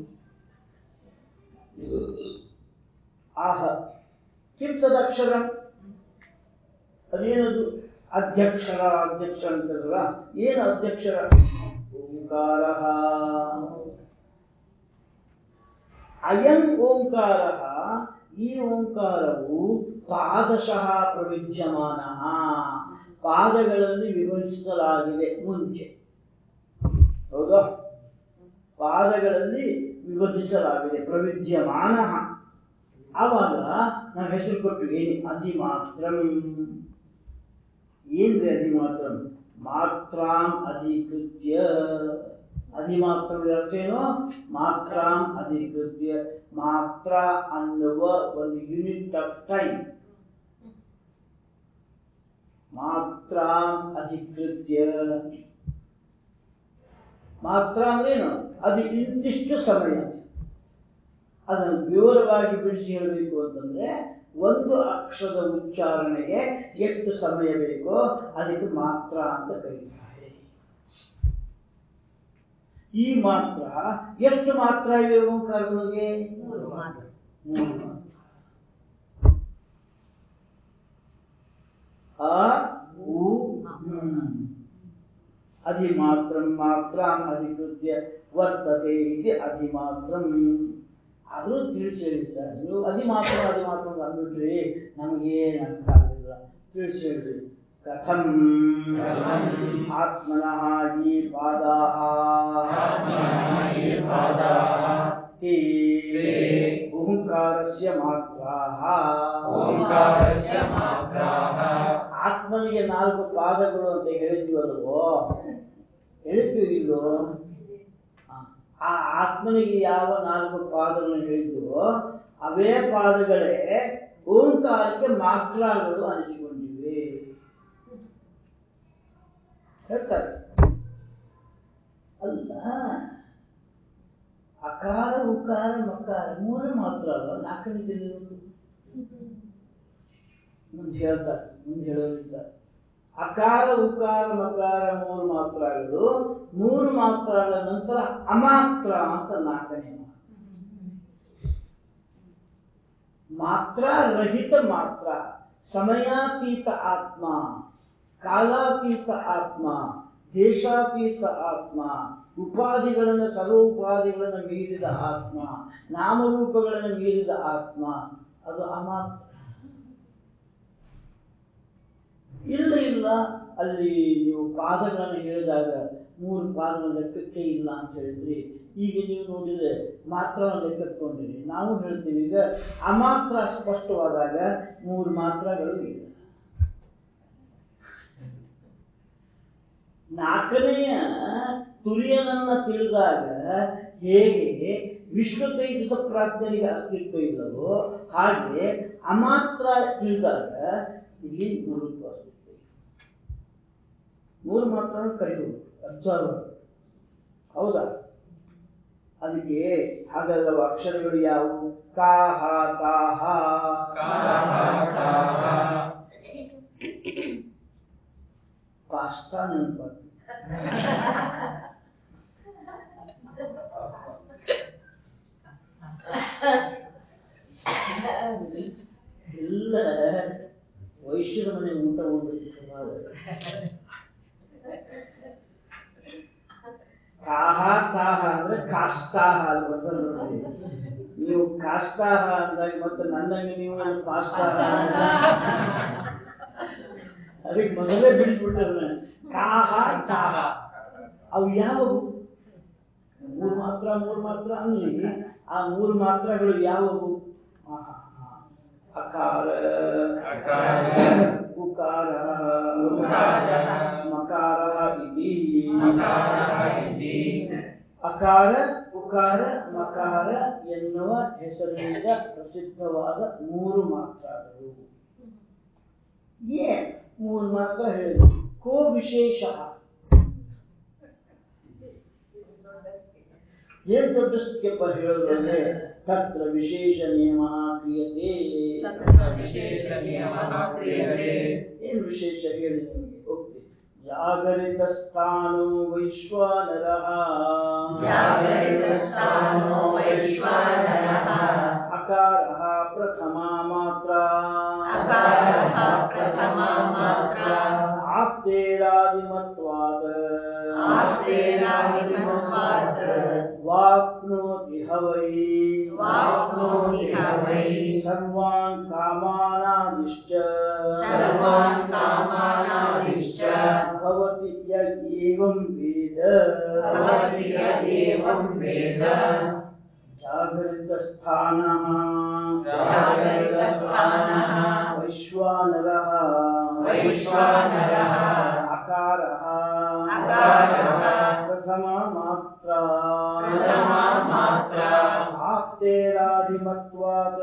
ಆಹ ಕಿಂ ತದಕ್ಷರಂ ಅದೇನದು ಅಧ್ಯಕ್ಷರ ಅಧ್ಯಕ್ಷ ಅಂತಾರಲ್ಲ ಏನು ಅಧ್ಯಕ್ಷರ ಓಂಕಾರ ಅಯಂ ಓಂಕಾರ ಈ ಓಂಕಾರವು ಪಾದಶಃ ಪ್ರವಿಜ್ಯಮಾನ ಪಾದಗಳಲ್ಲಿ ವಿಭಜಿಸಲಾಗಿದೆ ಮುಂಚೆ ಹೌದಾ ಪಾದಗಳಲ್ಲಿ ವಿಭಜಿಸಲಾಗಿದೆ ಪ್ರವಿಜ್ಯಮಾನ ಆವಾಗ ನಾವು ಹೆಸರು ಕೊಟ್ಟು ಏನು ಅಧಿಮಾತ್ರಂ ಏನ್ರಿ ಅಧಿಮಾತ್ರಂ ಮಾತ್ರಾಂ ಅಧಿಕೃತ್ಯ ಅಧಿಮಾತ್ರಂ ಅರ್ಥ ಏನು ಮಾತ್ರಾಂ ಅಧಿಕೃತ್ಯ ಮಾತ್ರ ಅನ್ನುವ ಒಂದು ಯೂನಿಟ್ ಆಫ್ ಟೈಮ್ ಮಾತ್ರಾಂ ಅಧಿಕೃತ್ಯ ಮಾತ್ರ ಅಂದ್ರೇನು ಅದು ಇಂತಿಷ್ಟು ಸಮಯ ಅದನ್ನು ವಿವರವಾಗಿ ಬಿಡಿಸಿ ಹೇಳಬೇಕು ಅಂತಂದ್ರೆ ಒಂದು ಅಕ್ಷರದ ಉಚ್ಚಾರಣೆಗೆ ಎಷ್ಟು ಸಮಯ ಬೇಕೋ ಅದಕ್ಕೆ ಮಾತ್ರ ಅಂತ ಕರೀತಾರೆ ಈ ಮಾತ್ರ ಎಷ್ಟು ಮಾತ್ರ ಇವೆ ಓಂಕಾರದೊಳಗೆ ಮೂರು ಮಾತ್ರ ಮೂರು ಮಾತ್ರ ಅ ಉ ಹ್ಮ್ ಅಧಿಮಾತ್ರಂ ಮಾತ್ರಾಂ ಅಧಿಕೃತ್ಯ ವರ್ತತೆ ಇತಿ ಅಧಿಮಾತ್ರಂ ಆದರೂ ತಿಳಿಸಿ ಹೇಳಿ ಸರ್ ನೀವು ಅಧಿಮಾತ್ರ ಅಧಿಮಾತ್ರ ಅಂತ ಅಂದ್ಬಿಟ್ರಿ ನಮಗೇನು ಅರ್ಥ ಆಗಲಿಲ್ಲ ತಿಳಿಸಿ ಹೇಳ್ರಿ ಕಥಂ ಕಥಂ ಆತ್ಮನಃ ಈ ಪಾದಾಃ ಆತ್ಮನಃ ಈ ಪಾದಾಃ ते ते ಓಂಕಾರಸ್ಯ ಮಾತ್ರಾಃ ಓಂಕಾರಸ್ಯ ಮಾತ್ರಾಃ ಆತ್ಮನಿಗೆ ನಾಲ್ಕು ಪಾದಗಳು ಅಂತ ಹೇಳಿದ್ವಲ್ವೋ ಹೇಳಿದ್ವಿ ಇಲ್ಲೋ ಆ, ಆ ಆತ್ಮನಿಗೆ ಯಾವ ನಾಲ್ಕು ಪಾದಗಳನ್ನು ಹೇಳಿದ್ವೋ ಅವೇ ಪಾದಗಳೇ ಓಂಕಾರಕ್ಕೆ ಮಾತ್ರಗಳು ಅನಿಸಿಕೊಂಡಿವೆ ಹೇಳ್ತಾರೆ ಅಲ್ಲ ಉಕಾರ ಮಕಾರ ಮೂರು ಮಾತ್ರ ಅಲ್ಲ ನಾಲ್ಕನೇದಿರುವುದು ಮುಂದೆ ಹೇಳ್ತಾರೆ ಮುಂದೆ ಹೇಳೋದಿದ್ದಾರೆ ಅಕಾರ ಉಕಾರ ಮಕಾರ ಮೂರು ಮಾತ್ರಗಳು ಮೂರು ಮಾತ್ರಗಳ ನಂತರ ಅಮಾತ್ರ ಅಂತ ನಾಲ್ಕನೇ ಮಾತ್ರ ಮಾತ್ರ ರಹಿತ ಮಾತ್ರ ಸಮಯಾತೀತ ಆತ್ಮ ಕಾಲಾತೀತ ಆತ್ಮ ದೇಶಾತೀತ ಆತ್ಮ ಉಪಾಧಿಗಳನ್ನು ಸರ್ವ ಉಪಾಧಿಗಳನ್ನು ಮೀರಿದ ಆತ್ಮ ನಾಮರೂಪಗಳನ್ನು ಮೀರಿದ ಆತ್ಮ ಅದು ಅಮಾತ್ರ ಇಲ್ಲ ಇಲ್ಲ ಅಲ್ಲಿ ನೀವು ಪಾದಗಳನ್ನು ಹೇಳಿದಾಗ ಮೂರು ಪಾದಗಳ ಲೆಕ್ಕಕ್ಕೆ ಇಲ್ಲ ಅಂತ ಹೇಳಿದ್ರಿ ಈಗ ನೀವು ನೋಡಿದ್ರೆ ಮಾತ್ರ ಲೆಕ್ಕಕ್ಕೊಂಡಿರಿ ನಾವು ಹೇಳ್ತೀವಿ ಈಗ ಅಮಾತ್ರ ಸ್ಪಷ್ಟವಾದಾಗ ಮೂರು ಮಾತ್ರಗಳು ಇಲ್ಲ ನಾಲ್ಕನೆಯ ತುರಿಯನನ್ನ ತಿಳಿದಾಗ ಹೇಗೆ ವಿಶ್ವ ತೈಜಸ ಪ್ರಾಜ್ಞರಿಗೆ ಅಸ್ತಿತ್ವ ಇಲ್ಲವೋ ಹಾಗೆ ಅಮಾತ್ರ ತಿಳಿದಾಗ ಇಲ್ಲಿ ಗುರುತ್ವ ಅಸ್ತಿತ್ವ ಇದೆ. ಮೂರು ಮಾತ್ರ ಕರೆಯುವುದು ಅಬ್ಸರ್ವರ್ ಹೌದಾ ಅದಕ್ಕೆ ಹಾಗಾದ್ರೆ ಅಕ್ಷರಗಳು ಯಾವುವು ಕಾಹ ತಾಹ ಪಾಸ್ತಾ ನೆನಪಾಗ್ತದೆ ಎಲ್ಲ ವೈಶ್ಯರ ಮನೆ ಊಟ ಉಂಡಿದ್ದು ಕಾಹ ತಾಹ ಅಂದ್ರೆ ಕಾಸ್ತಾಹ ಅಲ್ಲಿ ಬರ್ತದೆ ನೋಡಿ ನೀವು ಕಾಸ್ತಾಹ ಅಂದಾಗ ಮತ್ತೆ ನನ್ನಂಗೆ ನೀವು ಪಾಸ್ತಾಹ ಅದಕ್ಕೆ ಮೊದಲೇ ಬಿಡಿಸ್ಬಿಟ್ರೆ ಕಾಹ ತಾಹ ಅವು ಯಾವುವು ಮೂರು ಮಾತ್ರ ಮೂರು ಮಾತ್ರ ಅಂದ್ರೆ ಆ ಮೂರು ಮಾತ್ರಗಳು ಯಾವುವು ಆಹಾ, ಹಾ. ಅಕಾರ ಅಕಾರ, ಉಕಾರ ಉಕಾರ, ಮಕಾರ ಇತಿ ಮಕಾರ ಇತಿ. ಅಕಾರ ಉಕಾರ ಮಕಾರ ಎನ್ನುವ ಹೆಸರಿನಿಂದ ಪ್ರಸಿದ್ಧವಾದ ಮೂರು ಮಾತ್ರಗಳು ಏನ್ ಮೂರು ಮಾತ್ರ ಹೇಳಿದ್ರು ಕೋ ವಿಶೇಷ ಏನ್ ದೊಡ್ಡ ಸ್ಟೆಪ್ ಹೇಳಿದ್ರು ಅಂದ್ರೆ ತತ್ರ ವಿಶೇಷ ನಿಯಮ ಕ್ರಿಯತೆ ತತ್ರ ವಿಶೇಷ ನಿಯಮಃ ಕ್ರಿಯತೆ. ಏನು ವಿಶೇಷ ಹೇಳಿ ನಿಮಗೆ ಹೋಗ್ತೀನಿ ಜಾಗರಿತ ಸ್ಥಾನೋ ವೈಶ್ವಾನರಃ ಜಾಗರಿತಸ್ಥಾನೋ ವೈಶ್ವಾನರಃ. ಅಕಾರಃ ಪ್ರಥಮಾ ಮಾತ್ರ ಅಕಾರಃ ಪ್ರಥಮಾ ಮಾತ್ರ. ಆಪ್ತೇರಾದಿಮತ್ವಾತ್ ಆಪ್ತೇರಾದಿಮತ್ವಾತ್. ವಾಪ್ನೋತಿ ಹವೈ ವಾಪ್ನೋತಿ ಹವೈ. ಸರ್ವಾನ್ ಕಾಮಾನಾದಿಶ್ಚ ಸರ್ವಾನ್ ಕಾಮಾನಾದಿಶ್ಚ. ಭವತಿ ಯ ಏವಂ ವೇದ ಭವತಿ ಯ ಏವಂ ವೇದ. ಜಾಗರಿತ ಸ್ಥಾನ ಜಾಗರಿತಸ್ಥಾನಃ ವೈಶ್ವಾನರಃ ವೈಶ್ವಾನರಃ ಅಕಾರಃ ಅಕಾರಃ ಪ್ರಥಮ ಮಾತ್ರ ಪ್ರಥಮಾ ಮಾತ್ರ. ಆಪ್ತೇರಾದಿಮತ್ವಾತ್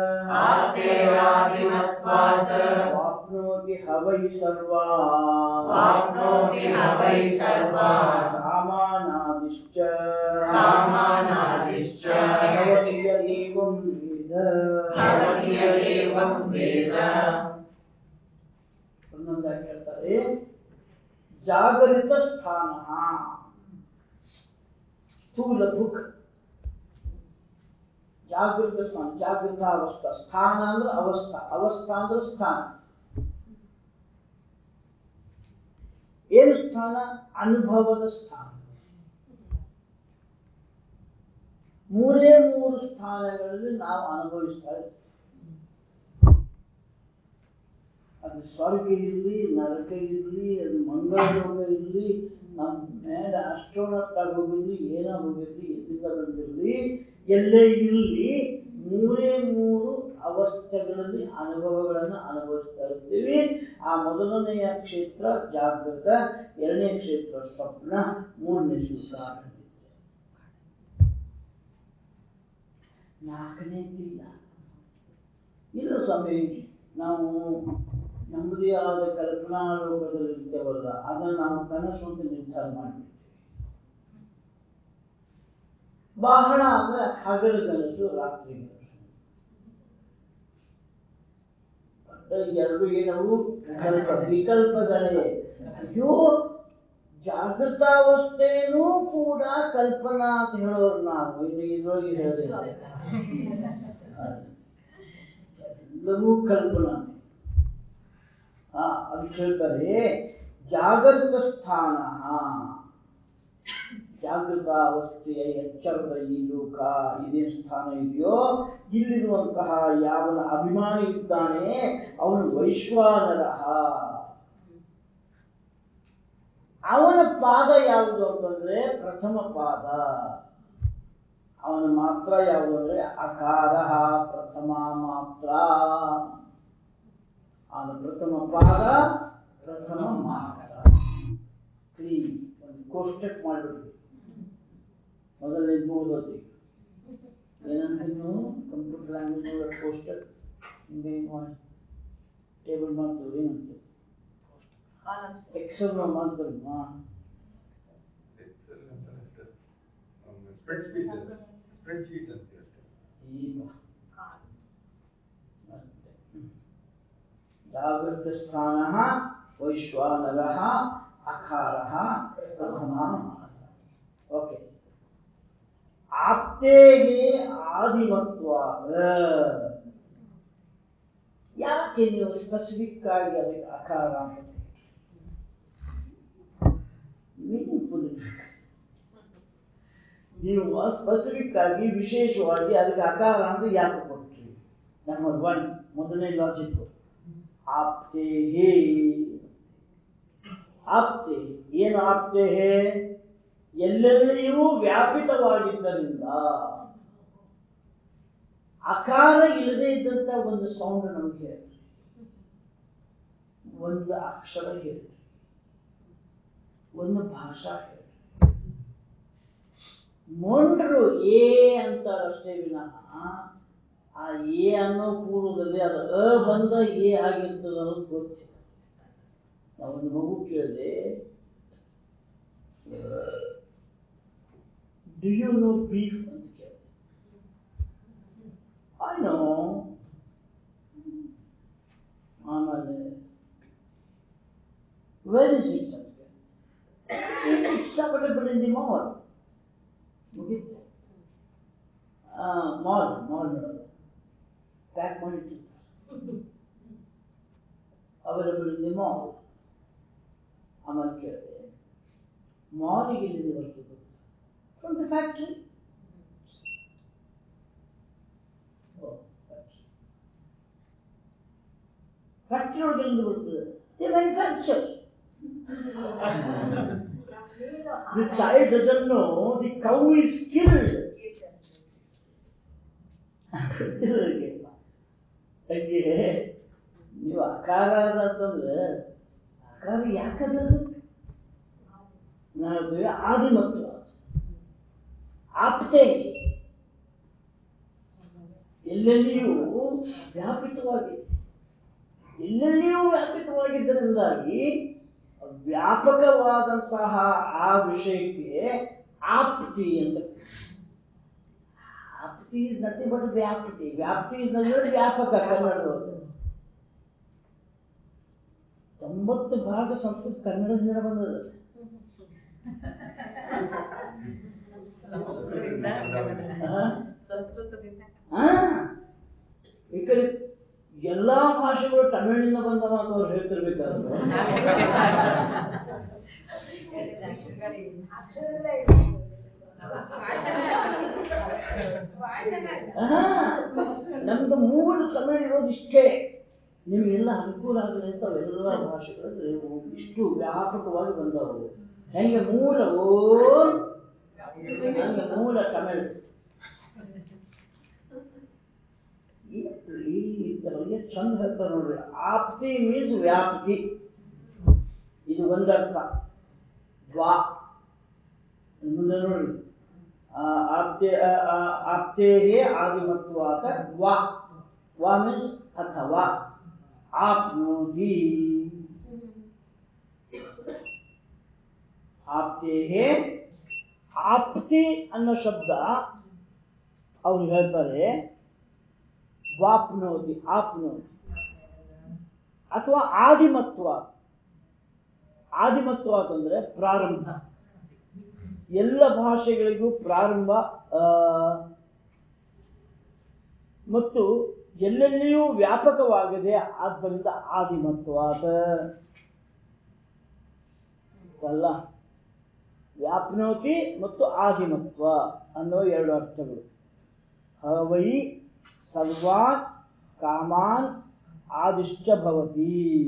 ಆಪ್ತೇರಾದಿಮತ್ವಾತ್. ವಾಪ್ನೋತಿ ಹವೈ ಸರ್ವಾ ವಾಪ್ನೋತಿ ಹವೈ ಸರ್ವಾ. ಕಾಮಾನಾದಿಶ್ಚ ಕಾಮಾನಾದಿಶ್ಚ. ಭವತಿ ಯ ಏವಂ ವೇದ ಭವತಿ ಯ ಏವಂ ವೇದ. ಒಂದೊಂದಾಗಿ ಹೇಳ್ತಾರೆ ಜಾಗರಿತ ಸ್ಥಾನ ಸ್ಥೂಲ ಭುಕ್ ಜಾಗೃತ ಸ್ಥಾನ ಜಾಗೃತ ಅವಸ್ಥಾ ಸ್ಥಾನ ಅಂದ್ರೆ ಅವಸ್ಥಾ ಅವಸ್ಥಾ ಅಂದ್ರೆ ಸ್ಥಾನ ಏನು ಸ್ಥಾನ ಅನುಭವದ ಸ್ಥಾನ ಮೂರೇ ಮೂರು ಸ್ಥಾನಗಳಲ್ಲಿ ನಾವು ಅನುಭವಿಸ್ತಾ ಇದ್ದೀವಿ ಅದು ಸ್ವರ್ಗ ಇರಲಿ ನರಕ ಇರಲಿ ಅದು ಮಂಗಳ ಲೋಕ ಇರಲಿ ನಮ್ಮ ಮೇಲೆ ಅಸ್ಟ್ರೋನಟ್ ಆಗಿ ಹೋಗಿರ್ಲಿ ಏನೋ ಹೋಗಿರ್ಲಿ ಎಲ್ಲಿಂದ ಬಂದಿರಲಿ ಎಲ್ಲೇ ಇರಲಿ ಮೂರೇ ಮೂರು ಅವಸ್ಥೆಗಳಲ್ಲಿ ಅನುಭವಗಳನ್ನು ಅನುಭವಿಸ್ತಾ ಇರ್ತೀವಿ ಆ ಮೊದಲನೆಯ ಕ್ಷೇತ್ರ ಜಾಗೃತ ಎರಡನೇ ಕ್ಷೇತ್ರ ಸ್ವಪ್ನ ಮೂರನೇ ಸುಖ ನಾಲ್ಕನೇದಿಲ್ಲ ಇಲ್ಲ ಸ್ವಾಮಿ ನಾವು ನಮ್ಮದೇ ಆದ ಕಲ್ಪನಾ ಲೋಕದಲ್ಲಿ ಇರ್ತೇವಲ್ಲ ಅದನ್ನು ನಾವು ಕನಸು ಅಂತ ನಿರ್ಧಾರ ಮಾಡಿಬಿಡ್ತೀವಿ ಬಹಳ ಅಂದ್ರೆ ಹಗಲುಗನಸು ರಾತ್ರಿ ಎರಡು ಏನವು ಕಲ್ಪ ವಿಕಲ್ಪಗಳೇ ಅಯ್ಯೋ ಜಾಗೃತಾವಸ್ಥೆನೂ ಕೂಡ ಕಲ್ಪನಾ ಅಂತ ಹೇಳೋರು ನಾವು ಇನ್ನು ಇದ್ರೊಳಗೆ ಹೇಳಿದ್ರೆ ಎಲ್ಲವೂ ಕಲ್ಪನಾ ಹಾ ಅದಕ್ಕೆ ಹೇಳ್ತಾರೆ ಜಾಗೃತ ಸ್ಥಾನ ಜಾಗೃತ ಅವಸ್ಥೆಯ ಎಚ್ಚರದ ಈ ಲೋಕ ಇದೇನು ಸ್ಥಾನ ಇದೆಯೋ ಇಲ್ಲಿರುವಂತಹ ಯಾವನ ಅಭಿಮಾನಿ ಇದ್ದಾನೆ ಅವನು ವೈಶ್ವಾನರ ಅವನ ಪಾದ ಯಾವುದು ಅಂತಂದ್ರೆ ಪ್ರಥಮ ಪಾದ ಅವನ ಮಾತ್ರ ಯಾವುದು ಅಂದ್ರೆ ಅಕಾರ ಪ್ರಥಮ ಮಾತ್ರ ಅವನ ಪ್ರಥಮ ಪಾದ ಪ್ರಥಮ ಮಾತ್ರ ಕ್ಲೀನ್ ಒಂದು ಕೋಷ್ಟಕ್ ಮಾಡಿಬಿಡ್ರಿ ಮೊದಲನೇ ಓದೋತಿ ಏನಂತ ನೀವು ಕಂಪ್ಯೂಟರ್ ಲ್ಯಾಂಗ್ವೇಜ್ ಕೋಷ್ಟಕ್ ಹಿಂಗೆ ಏನು ಮಾಡಿ ಟೇಬಲ್ ಮಾಡ್ತೀವಿ ಏನಂತ ಎಕ್ಸೆಲ್ ಮಾಡ್ತೀವಿ ಹಾ ಎಕ್ಸೆಲ್ ಅಂತ ಅಷ್ಟೇ ಸ್ಪ್ರೆಡ್ ಶೀಟ್ ಸ್ಪ್ರೆಡ್ ಶೀಟ್ ಅಂತೀವಿ ಅಷ್ಟೇ ಈಗ ಜಾಗೃತಸ್ಥಾನः ವೈಶ್ವಾನರः ಅಕಾರः ಪ್ರಥಮ ಓಕೆ ಆಪ್ತೇಹೇ ಆದಿಮತ್ವಾದ ಯಾಕೆ ನೀವು ಸ್ಪೆಸಿಫಿಕ್ ಆಗಿ ಅದಕ್ಕೆ ಅಕಾರ ಅಂತ ಮೀನಿಂಗ್ಫುಲ್ ನೀವು ಸ್ಪೆಸಿಫಿಕ್ ಆಗಿ ವಿಶೇಷವಾಗಿ ಅದಕ್ಕೆ ಅಕಾರ ಅಂತ ಯಾಕೆ ಕೊಟ್ರಿ ನಂಬರ್ ಒನ್ ಮೊದಲನೇ ಲಾಜಿಕ್ ಆಪ್ತೆ ಹೇ ಆಪ್ತೆ ಏನು ಆಪ್ತೆ ಹೇ ಎಲ್ಲೆಲ್ಲಿಯೂ ವ್ಯಾಪಿತವಾಗಿದ್ದರಿಂದ ಅಕಾರ ಇಲ್ಲದೆ ಇದ್ದಂತ ಒಂದು ಸೌಂಡ್ ನಮಗೆ ಹೇಳಿ ಒಂದು ಅಕ್ಷರ ಹೇಳಿ ಒಂದು ಭಾಷಾ ಹೇಳಿ ಮೊಂಡ್ರು ಏ ಅಂತಾರಷ್ಟೇ ವಿನಃ ಆ ಎ ಅನ್ನೋ ಪೂರ್ವದಲ್ಲಿ ಅದು ಅ ಬಂದ ಎ ಆಗಿರ್ತದೆ ಅನ್ನೋದು ಗೊತ್ತಿಲ್ಲ ನಾವು ಒಂದು ಮಗು ಕೇಳಿದೆ ಡು ಯು ನೋ ಬೀಫ್ ಅಂತ ಕೇಳಿದೆ ಐ ನೋ ಆಮೇಲೆ ವೆರ್ ಇಸ್ ಇಟ್ ಅಂತ it's available in the mall ಮುಗೀತು ಮಾಲ್ ಮಾಲ್ ನೋಡೋದು ಪ್ಯಾಕ್ ಮಾಡಿಟ್ಟಿರ್ತಾರೆ ಅವೈಲಬಲ್ ಇನ್ ದಿ ಮಾಲ್ ಆಮೇಲೆ ಕೇಳಿದೆ ಮಾಲಿಗೆ ಎಲ್ಲಿಂದ ಬರ್ತದೆ ಫ್ರಮ್ ದ ಫ್ಯಾಕ್ಟ್ರಿ ಫ್ಯಾಕ್ಟ್ರಿ ಒಳಗೆ ಎಲ್ಲಿಂದ ಬರ್ತದೆ they manufacture The child doesn't know the cow is killed. ಗೊತ್ತಿಲ್ಲ ಅವ್ರಿಗೆ. ಹಂಗೆ ನೀವು ಅಕಾರ ಅದ ಅಂತಂದ್ರೆ ಅಕಾರ ಯಾಕದ ನಾವು ಆದಿಮತ್ವ ಆಪ್ತೆ ಎಲ್ಲೆಲ್ಲಿಯೂ ವ್ಯಾಪಿತವಾಗಿದೆ ಎಲ್ಲೆಲ್ಲಿಯೂ ವ್ಯಾಪಿತವಾಗಿದ್ದರಿಂದಾಗಿ ವ್ಯಾಪಕವಾದಂತಹ ಆ ವಿಷಯಕ್ಕೆ ಆಪ್ತಿ ಅಂತ ಆಪ್ತಿ ಇಸ್ ನಥಿಂಗ್ ಬಟ್ ವ್ಯಾಪ್ತಿ ವ್ಯಾಪ್ತಿ ಇಸ್ ನಥಿಂಗ್ ವ್ಯಾಪಕ ಕನ್ನಡದೊಳಗೆ ತೊಂಬತ್ತು ಭಾಗ ಸಂಸ್ಕೃತ ಕನ್ನಡದಿಂದ ಬಂದದ ಆ? ಆ. ಈ ಕಡೆ ಎಲ್ಲಾ ಭಾಷೆಗಳು ತಮಿಳಿನಿಂದ ಬಂದವ ಅಂತ ಅವ್ರು ಹೇಳ್ತಿರ್ಬೇಕಾದ್ರೆ ಆಹಾ. ನಮ್ದು ಮೂಲ ತಮಿಳು ಇರೋದು ಇಷ್ಟೇ ನಿಮಗೆಲ್ಲ ಅನುಕೂಲ ಆಗಲಿ ಅಂತ ಎಲ್ಲ ಭಾಷೆಗಳಲ್ಲಿ ಇಷ್ಟು ವ್ಯಾಪಕವಾಗಿ ಬಂದವು ಹೆಂಗೆ ಮೂಲವು ಹಂಗೆ ಮೂಲ ತಮಿಳು ಈ ಇದರಲ್ಲಿ ಚಂದ ಹೇಳ್ತಾರೆ ನೋಡ್ರಿ ಆಪ್ತಿ ಮೀನ್ಸ್ ವ್ಯಾಪ್ತಿ ಇದು ಒಂದರ್ಥ ದ್ವಾ ಮುಂದೆ ನೋಡ್ರಿ ಆ, ಆಪ್ತೆ ಆ, ಆ, ಆಪ್ತೇಹೇ ಆದಿಮತ್ವಾತ ವಾ ವಾ ಮೀನ್ಸ್ ಅಥವಾ ಆಪ್ನೋತಿ ಆಪ್ತೇಹೇ ಆಪ್ತಿ ಅನ್ನೋ ಶಬ್ದ ಅವ್ರು ಹೇಳ್ತಾರೆ ವಾಪ್ನೋತಿ ಆಪ್ನೋತಿ ಅಥವಾ ಆದಿಮತ್ವ ಆದಿಮತ್ವ ಅಂತಂದ್ರೆ ಪ್ರಾರಂಭ ಎಲ್ಲ ಭಾಷೆಗಳಿಗೂ ಪ್ರಾರಂಭ ಆ, ಮತ್ತು ಎಲ್ಲೆಲ್ಲಿಯೂ ವ್ಯಾಪಕವಾಗಿದೆ ಆದ್ದರಿಂದ ಆದಿಮತ್ವ ಅಲ್ಲ ವ್ಯಾಪ್ನೋತಿ ಮತ್ತು ಆದಿಮತ್ವ ಅನ್ನೋ ಎರಡು ಅರ್ಥಗಳು ಹವೈ ಸರ್ವಾನ್ ಕಾಮಾನ್ ಆದಿಶ್ಚ ಭವತಿ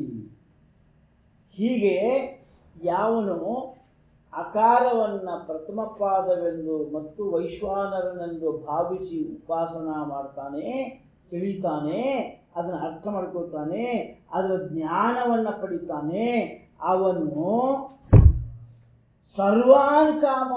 ಹೀಗೆ ಯಾವನು ಅಕಾರವನ್ನ ಪ್ರಥಮ ಪಾದವೆಂದು ಮತ್ತು ವೈಶ್ವಾನರನೆಂದು ಭಾವಿಸಿ ಉಪಾಸನ ಮಾಡ್ತಾನೆ ತಿಳಿತಾನೆ ಅದನ್ನ ಅರ್ಥ ಮಾಡ್ಕೊತಾನೆ ಅದರ ಜ್ಞಾನವನ್ನ ಪಡಿತಾನೆ ಅವನು ಸರ್ವಾನ್ ಕಾಮ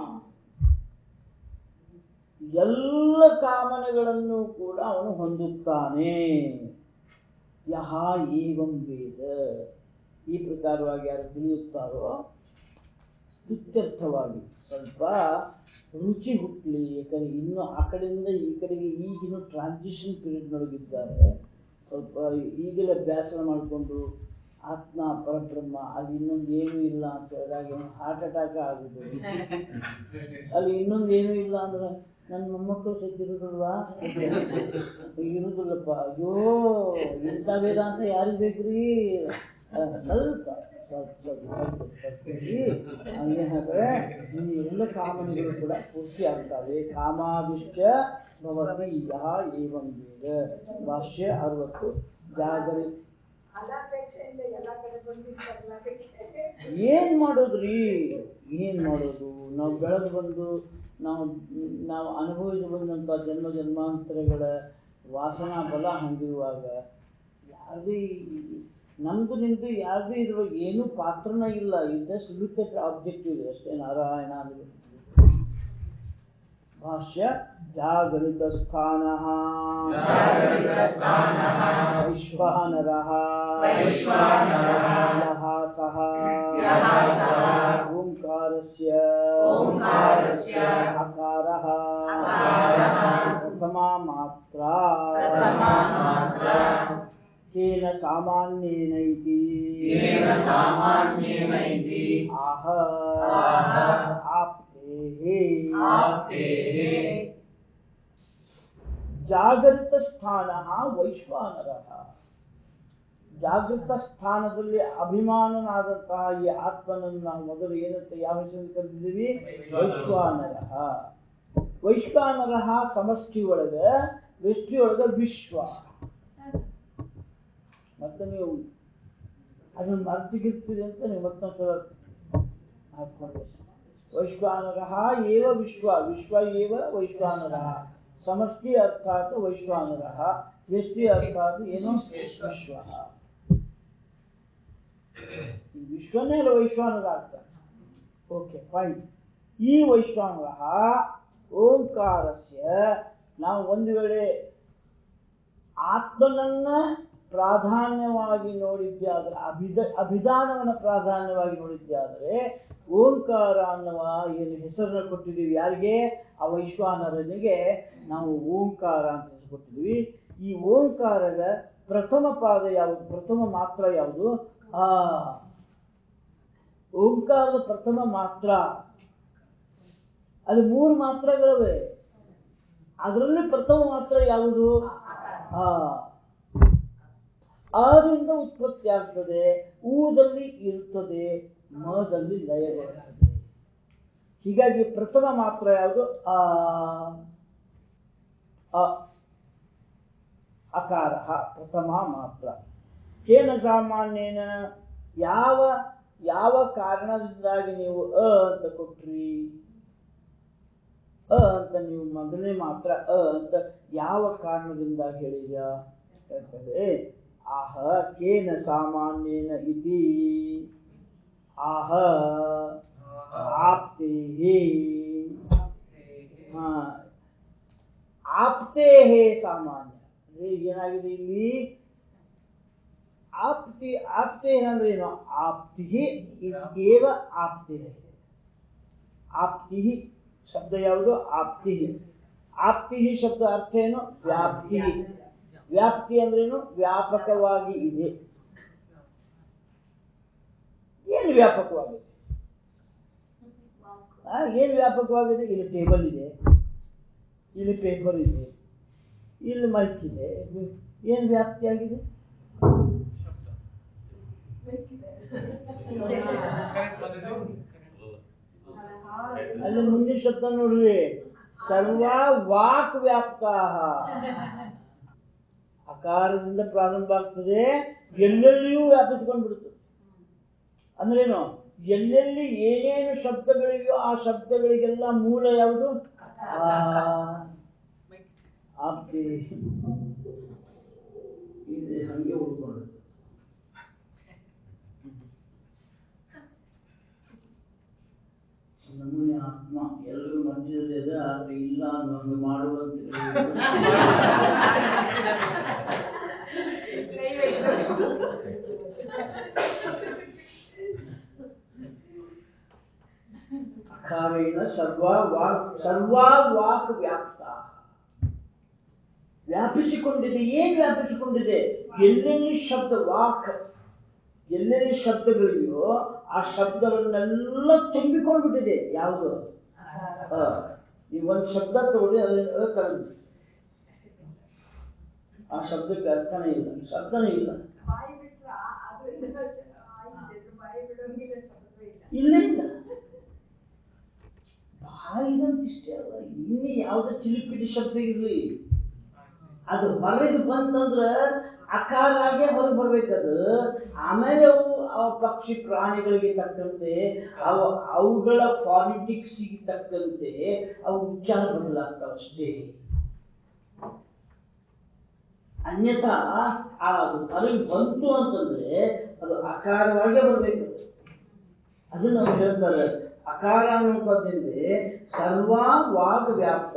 ಎಲ್ಲ ಕಾಮನೆಗಳನ್ನು ಕೂಡ ಅವನು ಹೊಂದುತ್ತಾನೆ ಯಹ ಏವಂ ವೇದ ಈ ಪ್ರಕಾರವಾಗಿ ಯಾರು ತಿಳಿಯುತ್ತಾರೋ ಸ್ತುತ್ಯರ್ಥವಾಗಿ ಸ್ವಲ್ಪ ರುಚಿ ಹುಟ್ಟಲಿ ಯಾಕಂದ್ರೆ ಇನ್ನು ಆ ಕಡೆಯಿಂದ ಈ ಕಡೆಗೆ ಈಗಿನ ಟ್ರಾನ್ಸಿಷನ್ ಪೀರಿಯಡ್ನೊಳಗಿದ್ದಾರೆ ಸ್ವಲ್ಪ ಈಗಲೇ ಬೇಸರ ಮಾಡಿಕೊಂಡು ಆತ್ಮ ಪರಬ್ರಹ್ಮ ಅಲ್ಲಿ ಇನ್ನೊಂದು ಏನೂ ಇಲ್ಲ ಅಂತ ಹೇಳಿದಾಗ ಹಾರ್ಟ್ ಅಟ್ಯಾಕ್ ಆಗುದು ಅಲ್ಲಿ ಇನ್ನೊಂದು ಏನೂ ಇಲ್ಲ ಅಂದ್ರೆ ನನ್ನ ಮೊಮ್ಮಕ್ಕಳು ಸತ್ತಿರುದಿಲ್ವಾ ಇರುದಿಲ್ಲಪ್ಪ ಅಯ್ಯೋ ಇಂಥ ವೇದಾಂತ ಯಾರಿಗೆ ಬೇಕ್ರಿ ಅಹ್, ಸ್ವಲ್ಪ ಸ್ವಲ್ಪ ಸ್ವಲ್ಪ ಸ್ವಲ್ಪ ಸ್ವಲ್ಪ ಇರಿ. ಹಂಗೆ ಹಾಕಿದ್ರೆ ನಿಮ್ಮ ಎಲ್ಲ ಕಾಮನೆಗಳು ಕೂಡ ಪೂರ್ತಿ ಆಗ್ತವೆ ಕಾಮಾಭಿಷ್ಟ ಭವತಿ ಯಹ ಏವಂ ವೇದ ಭಾಷ್ಯ ಅರವತ್ತು ಜಾಗರಿ ಅಲಾಪೇಕ್ಷೆಯಿಂದ ಎಲ್ಲ ಕಡೆ ಬಂದಿರ್ತಾರಲ್ಲ ಅದಕ್ಕೆ ಏನ್ ಮಾಡೋದ್ರಿ ಏನ್ ಮಾಡೋದು ನಾವು ಬೆಳೆದು ಬಂದು ನಾವು ನಾವು ಅನುಭವಿಸಿ ಬಂದಂತ ಜನ್ಮ ಜನ್ಮಾಂತರಗಳ ವಾಸನಾ ಬಲ ಹೊಂದಿರುವಾಗ ಯಾರದೇ ನಮ್ದು ನಿಮ್ದು ಯಾರ್ದು ಇದ್ರೊಳಗೆ ಏನೂ ಪಾತ್ರನ ಇಲ್ಲ ಜಸ್ಟ್ ಲುಕ್ ಅಟ್ ಆಬ್ಜೆಕ್ಟಿವ್ ಅಷ್ಟೇ ನಾರಾಯಣ ಅಂದ್ರೆ ಭಾಷ್ಯ ಜಾಗರಿತ ಸ್ಥಾನ ಜಾಗರಿತಸ್ಥಾನಃ ವೈಶ್ವಾನರಃ ವೈಶ್ವಾನರಃ ಯಃ ಸಹ ಯಃ ಸಃ ಓಂಕಾರಸ್ಯ ಓಂಕಾರಸ್ಯ ಅಕಾರಃ ಅಕಾರಃ ಪ್ರಥಮಾ ಮಾತ್ರ ಪ್ರಥಮಾ ಮಾತ್ರ ಕೇನ ಸಾಮಾನ್ಯೇನ ಇತಿ ಕೇನ ಸಾಮಾನ್ಯೇನ ಇತಿ ಆಹ ಆಹ ಆಪ್ತೇಃ ಆಪ್ತೇಃ ಜಾಗೃತ ಸ್ಥಾನ ವೈಶ್ವಾನರಃ ಜಾಗೃತ ಸ್ಥಾನದಲ್ಲಿ ಅಭಿಮಾನನಾದಂತಹ ಈ ಆತ್ಮನನ್ನು ನಾವು ಮೊದಲು ಏನಂತ ಯಾವ ಹೆಸರು ಕರೆದಿದ್ದೀವಿ ವೈಶ್ವಾನರಃ ವೈಶ್ವಾನರಃ ಸಮಷ್ಟಿ ಒಳಗ ವ್ಯಷ್ಟಿ ಒಳಗ ವಿಶ್ವ ಮತ್ತೆ ನೀವು ಅದನ್ನ ಮರ್ತಿಗಿರ್ತೀರಿ ಅಂತ ನೀವು ಮತ್ತೊಂದ್ಸಲ ಹಾಕೊಂಡು ವೈಶ್ವಾನರಃ ಏವ ವಿಶ್ವ ವಿಶ್ವ ಏವ ವೈಶ್ವಾನರಃ ಸಮಷ್ಟಿ ಅರ್ಥಾತ್ ವೈಶ್ವಾನರಃ ವ್ಯಷ್ಟಿ ಅರ್ಥಾತ್ ಏನು ವಿಶ್ವ ಈ ವಿಶ್ವನೇ ಅಲ್ಲ ವೈಶ್ವಾನರ ಅರ್ಥ ಓಕೆ ಫೈನ್ ಈ ವೈಶ್ವಾನರಃ ಓಂಕಾರಸ್ಯ ನಾವು ಒಂದು ವೇಳೆ ಆತ್ಮನನ್ನ ಪ್ರಾಧಾನ್ಯವಾಗಿ ನೋಡಿದ್ದೆ ಆದರೆ ಅಭಿದ ಅಭಿಧಾನವನ್ನು ಪ್ರಾಧಾನ್ಯವಾಗಿ ನೋಡಿದ್ದೆ ಆದರೆ ಓಂಕಾರ ಅನ್ನುವ ಏನು ಹೆಸರನ್ನ ಕೊಟ್ಟಿದ್ದೀವಿ ಯಾರಿಗೆ ಆ ವೈಶ್ವಾನರನಿಗೆ ನಾವು ಓಂಕಾರ ಅಂತ ಹೆಸರು ಕೊಟ್ಟಿದ್ದೀವಿ ಈ ಓಂಕಾರದ ಪ್ರಥಮ ಪಾದ ಯಾವುದು ಪ್ರಥಮ ಮಾತ್ರ ಯಾವುದು ಆ ಓಂಕಾರದ ಪ್ರಥಮ ಮಾತ್ರ ಅಲ್ಲಿ ಮೂರು ಮಾತ್ರಗಳಿವೆ ಅದರಲ್ಲಿ ಪ್ರಥಮ ಮಾತ್ರ ಯಾವುದು ಆ ಆದಿಂದ ಉತ್ಪತ್ತಿ ಆಗ್ತದೆ ಊದಲ್ಲಿ ಇರುತ್ತದೆ ಮದಲ್ಲಿ ಲಯಗೊಳ್ಳುತ್ತದೆ ಹೀಗಾಗಿ ಪ್ರಥಮ ಮಾತ್ರ ಯಾವುದು ಆ ಅ ಅಕಾರ ಪ್ರಥಮ ಮಾತ್ರ ಕೇನ ಸಾಮಾನ್ಯನ ಯಾವ ಯಾವ ಕಾರಣದಿಂದಾಗಿ ನೀವು ಅ ಅಂತ ಕೊಟ್ರಿ ಅ ಅಂತ ನೀವು ಮೊದಲನೇ ಮಾತ್ರ ಅ ಅಂತ ಯಾವ ಕಾರಣದಿಂದಾಗಿ ಹೇಳಿದ ಯಾಕಂದ್ರೆ ಆಹ ಕೇನ ಸಾಮಾನ್ಯನ ಇತಿ ಆಹ ಆಪ್ತೇಹೇ ಹಾ ಆಪ್ತೇಹೇ ಸಾಮಾನ್ಯ ಅಂದ್ರೆ ಏನಾಗಿದೆ ಇಲ್ಲಿ ಆಪ್ತಿ ಆಪ್ತೇಹ ಅಂದ್ರೆ ಏನು ಆಪ್ತಿ ಏವ ಆಪ್ತೇಹ ಆಪ್ತಿ ಶಬ್ದ ಯಾವುದು ಆಪ್ತಿ ಆಪ್ತಿ ಶಬ್ದ ಅರ್ಥ ಏನು ವ್ಯಾಪ್ತಿ ವ್ಯಾಪ್ತಿ ಅಂದ್ರೇನು ವ್ಯಾಪಕವಾಗಿ ಇದೆ ಏನು ವ್ಯಾಪಕವಾಗಿದೆ ಆ, ಏನು ವ್ಯಾಪಕವಾಗಿದೆ ಇಲ್ಲಿ ಟೇಬಲ್ ಇದೆ ಇಲ್ಲಿ ಪೇಪರ್ ಇದೆ ಇಲ್ಲಿ ಮೈಕ್ ಇದೆ ಏನು ವ್ಯಾಪ್ತಿ ಆಗಿದೆ ಅಲ್ಲಿ ಮುಂದಿನ ಶಬ್ದ ನೋಡ್ರಿ ಸರ್ವ ವಾಕ್ ವ್ಯಾಪ್ತ ಅಕಾರದಿಂದ ಪ್ರಾರಂಭ ಆಗ್ತದೆ ಎಲ್ಲೆಲ್ಲಿಯೂ ವ್ಯಾಪಿಸಿಕೊಂಡು ಬಿಡುತ್ತದೆ ಅಂದ್ರೇನು ಎಲ್ಲೆಲ್ಲಿ ಏನೇನು ಶಬ್ದಗಳಿವೆಯೋ ಆ ಶಬ್ದಗಳಿಗೆಲ್ಲ ಮೂಲ ಯಾವುದು ಆ, ಆಪ್ತಿ ಇದು ಹಂಗೆ ಉಳ್ಕೊಂಡು ನಮೂನೆ ಆತ್ಮ ಎಲ್ಲರೂ ಮಧ್ಯದಲ್ಲಿ ಇದೆ ಆದ್ರೆ ಇಲ್ಲ ಅನ್ನೋ ಹಂಗೆ ಮಾಡುವಂತ ಅಕಾರೇಣ ಸರ್ವ ವಾಕ್ ಸರ್ವ ವಾಕ್ ವ್ಯಾಪ್ತ ವ್ಯಾಪಿಸಿಕೊಂಡಿದೆ ಏನ್ ವ್ಯಾಪಿಸಿಕೊಂಡಿದೆ ಎಲ್ಲೆಲ್ಲಿ ಶಬ್ದ ವಾಕ್ ಎಲ್ಲೆಲ್ಲಿ ಶಬ್ದಗಳಿವೆಯೋ ಆ ಶಬ್ದಗಳನ್ನೆಲ್ಲ ತುಂಬಿಕೊಂಡ್ಬಿಟ್ಟಿದೆ ಯಾವುದು ಅ. ನೀವು ಒಂದು ಶಬ್ದ ತಗೊಳ್ಳಿ ಅದನ್ನ ಅ ತಗೊಳ್ಳಿ ಆ ಶಬ್ದಕ್ಕೆ ಅರ್ಥನೇ ಇಲ್ಲ ಶಬ್ದನೇ ಇಲ್ಲ ಬಾಯಿ ಬಿಟ್ರ ಅದು ಇದು ಆಗಿದೆ ಬಾಯಿ ಬಿಡೋಂಗಿಲ್ಲ ಶಬ್ದವೇ ಇಲ್ಲ ಇಲ್ಲ ಇಲ್ಲ ಬಾಯಿದಂತಿಷ್ಟೇ ಅಲ್ಲ ಇನ್ನು ಯಾವುದೇ ಚಿಲಿಪಿಟಿ ಶಬ್ದ ಇರ್ಲಿ ಅದು ಹೊರಗೆ ಬಂತಂದ್ರ ಅಕಾರಾಗೆ ಹೊರಗೆ ಬರ್ಬೇಕದು ಆಮೇಲೆ ಅವು ಅವ ಪಕ್ಷಿ ಪ್ರಾಣಿಗಳಿಗೆ ತಕ್ಕಂತೆ ಅವು ಅವುಗಳ ಫಾನಿಟಿಕ್ಸಿಗೆ ತಕ್ಕಂತೆ ಅವು ಉಚ್ಚಾರ ಬದಲಾಗ್ತಾವ ಅಷ್ಟೇ ಅನ್ಯಥಾ ಆ ಅದು ಹೊರಗೆ ಬಂತು ಅಂತಂದ್ರೆ ಅದು ಅಕಾರವಾಗೇ ಬರ್ಬೇಕು ಅದನ್ನ ಅವ್ರು ಹೇಳ್ತಾರೆ ಅಕಾರ ಅನ್ನುವಂಥದ್ದಿದೆ ಸರ್ವ ವಾಗ್ ವ್ಯಾಪ್ತ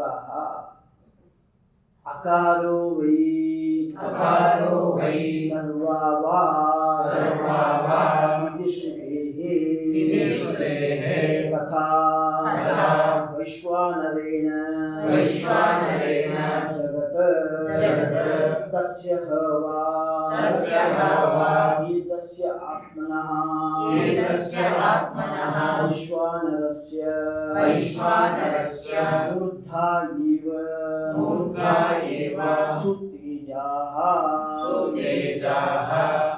ಅಕಾರೋ ವೈ ಅಕಾರೋ ವೈ ಸರ್ವಾ ವಾ ಸರ್ವಾ ವಾ ಇತಿ ಶ್ರುತೇಃ ಇತಿ ಶ್ರುತೇಃ ತಥಾ ತಥಾ ವೈಶ್ವಾನರೇಣ ವೈಶ್ವಾನರೇಣ ಜಗತ್ ಜಗತ್ ತಸ್ಯ ಹ ವಾ ತಸ್ಯ ಹ ವಾ ಏತಸ್ಯ ಆತ್ಮನಃ ಏತಸ್ಯ ಆತ್ಮನಃ ವೈಶ್ವಾನರಸ್ಯ ವೈಶ್ವಾನರಸ್ಯ ಮೂರ್ಧಾ ಇವ ಮೂರ್ಧಾ ಇವ ಸುತೇಜಾಃ ಸುತೇಜಾಃ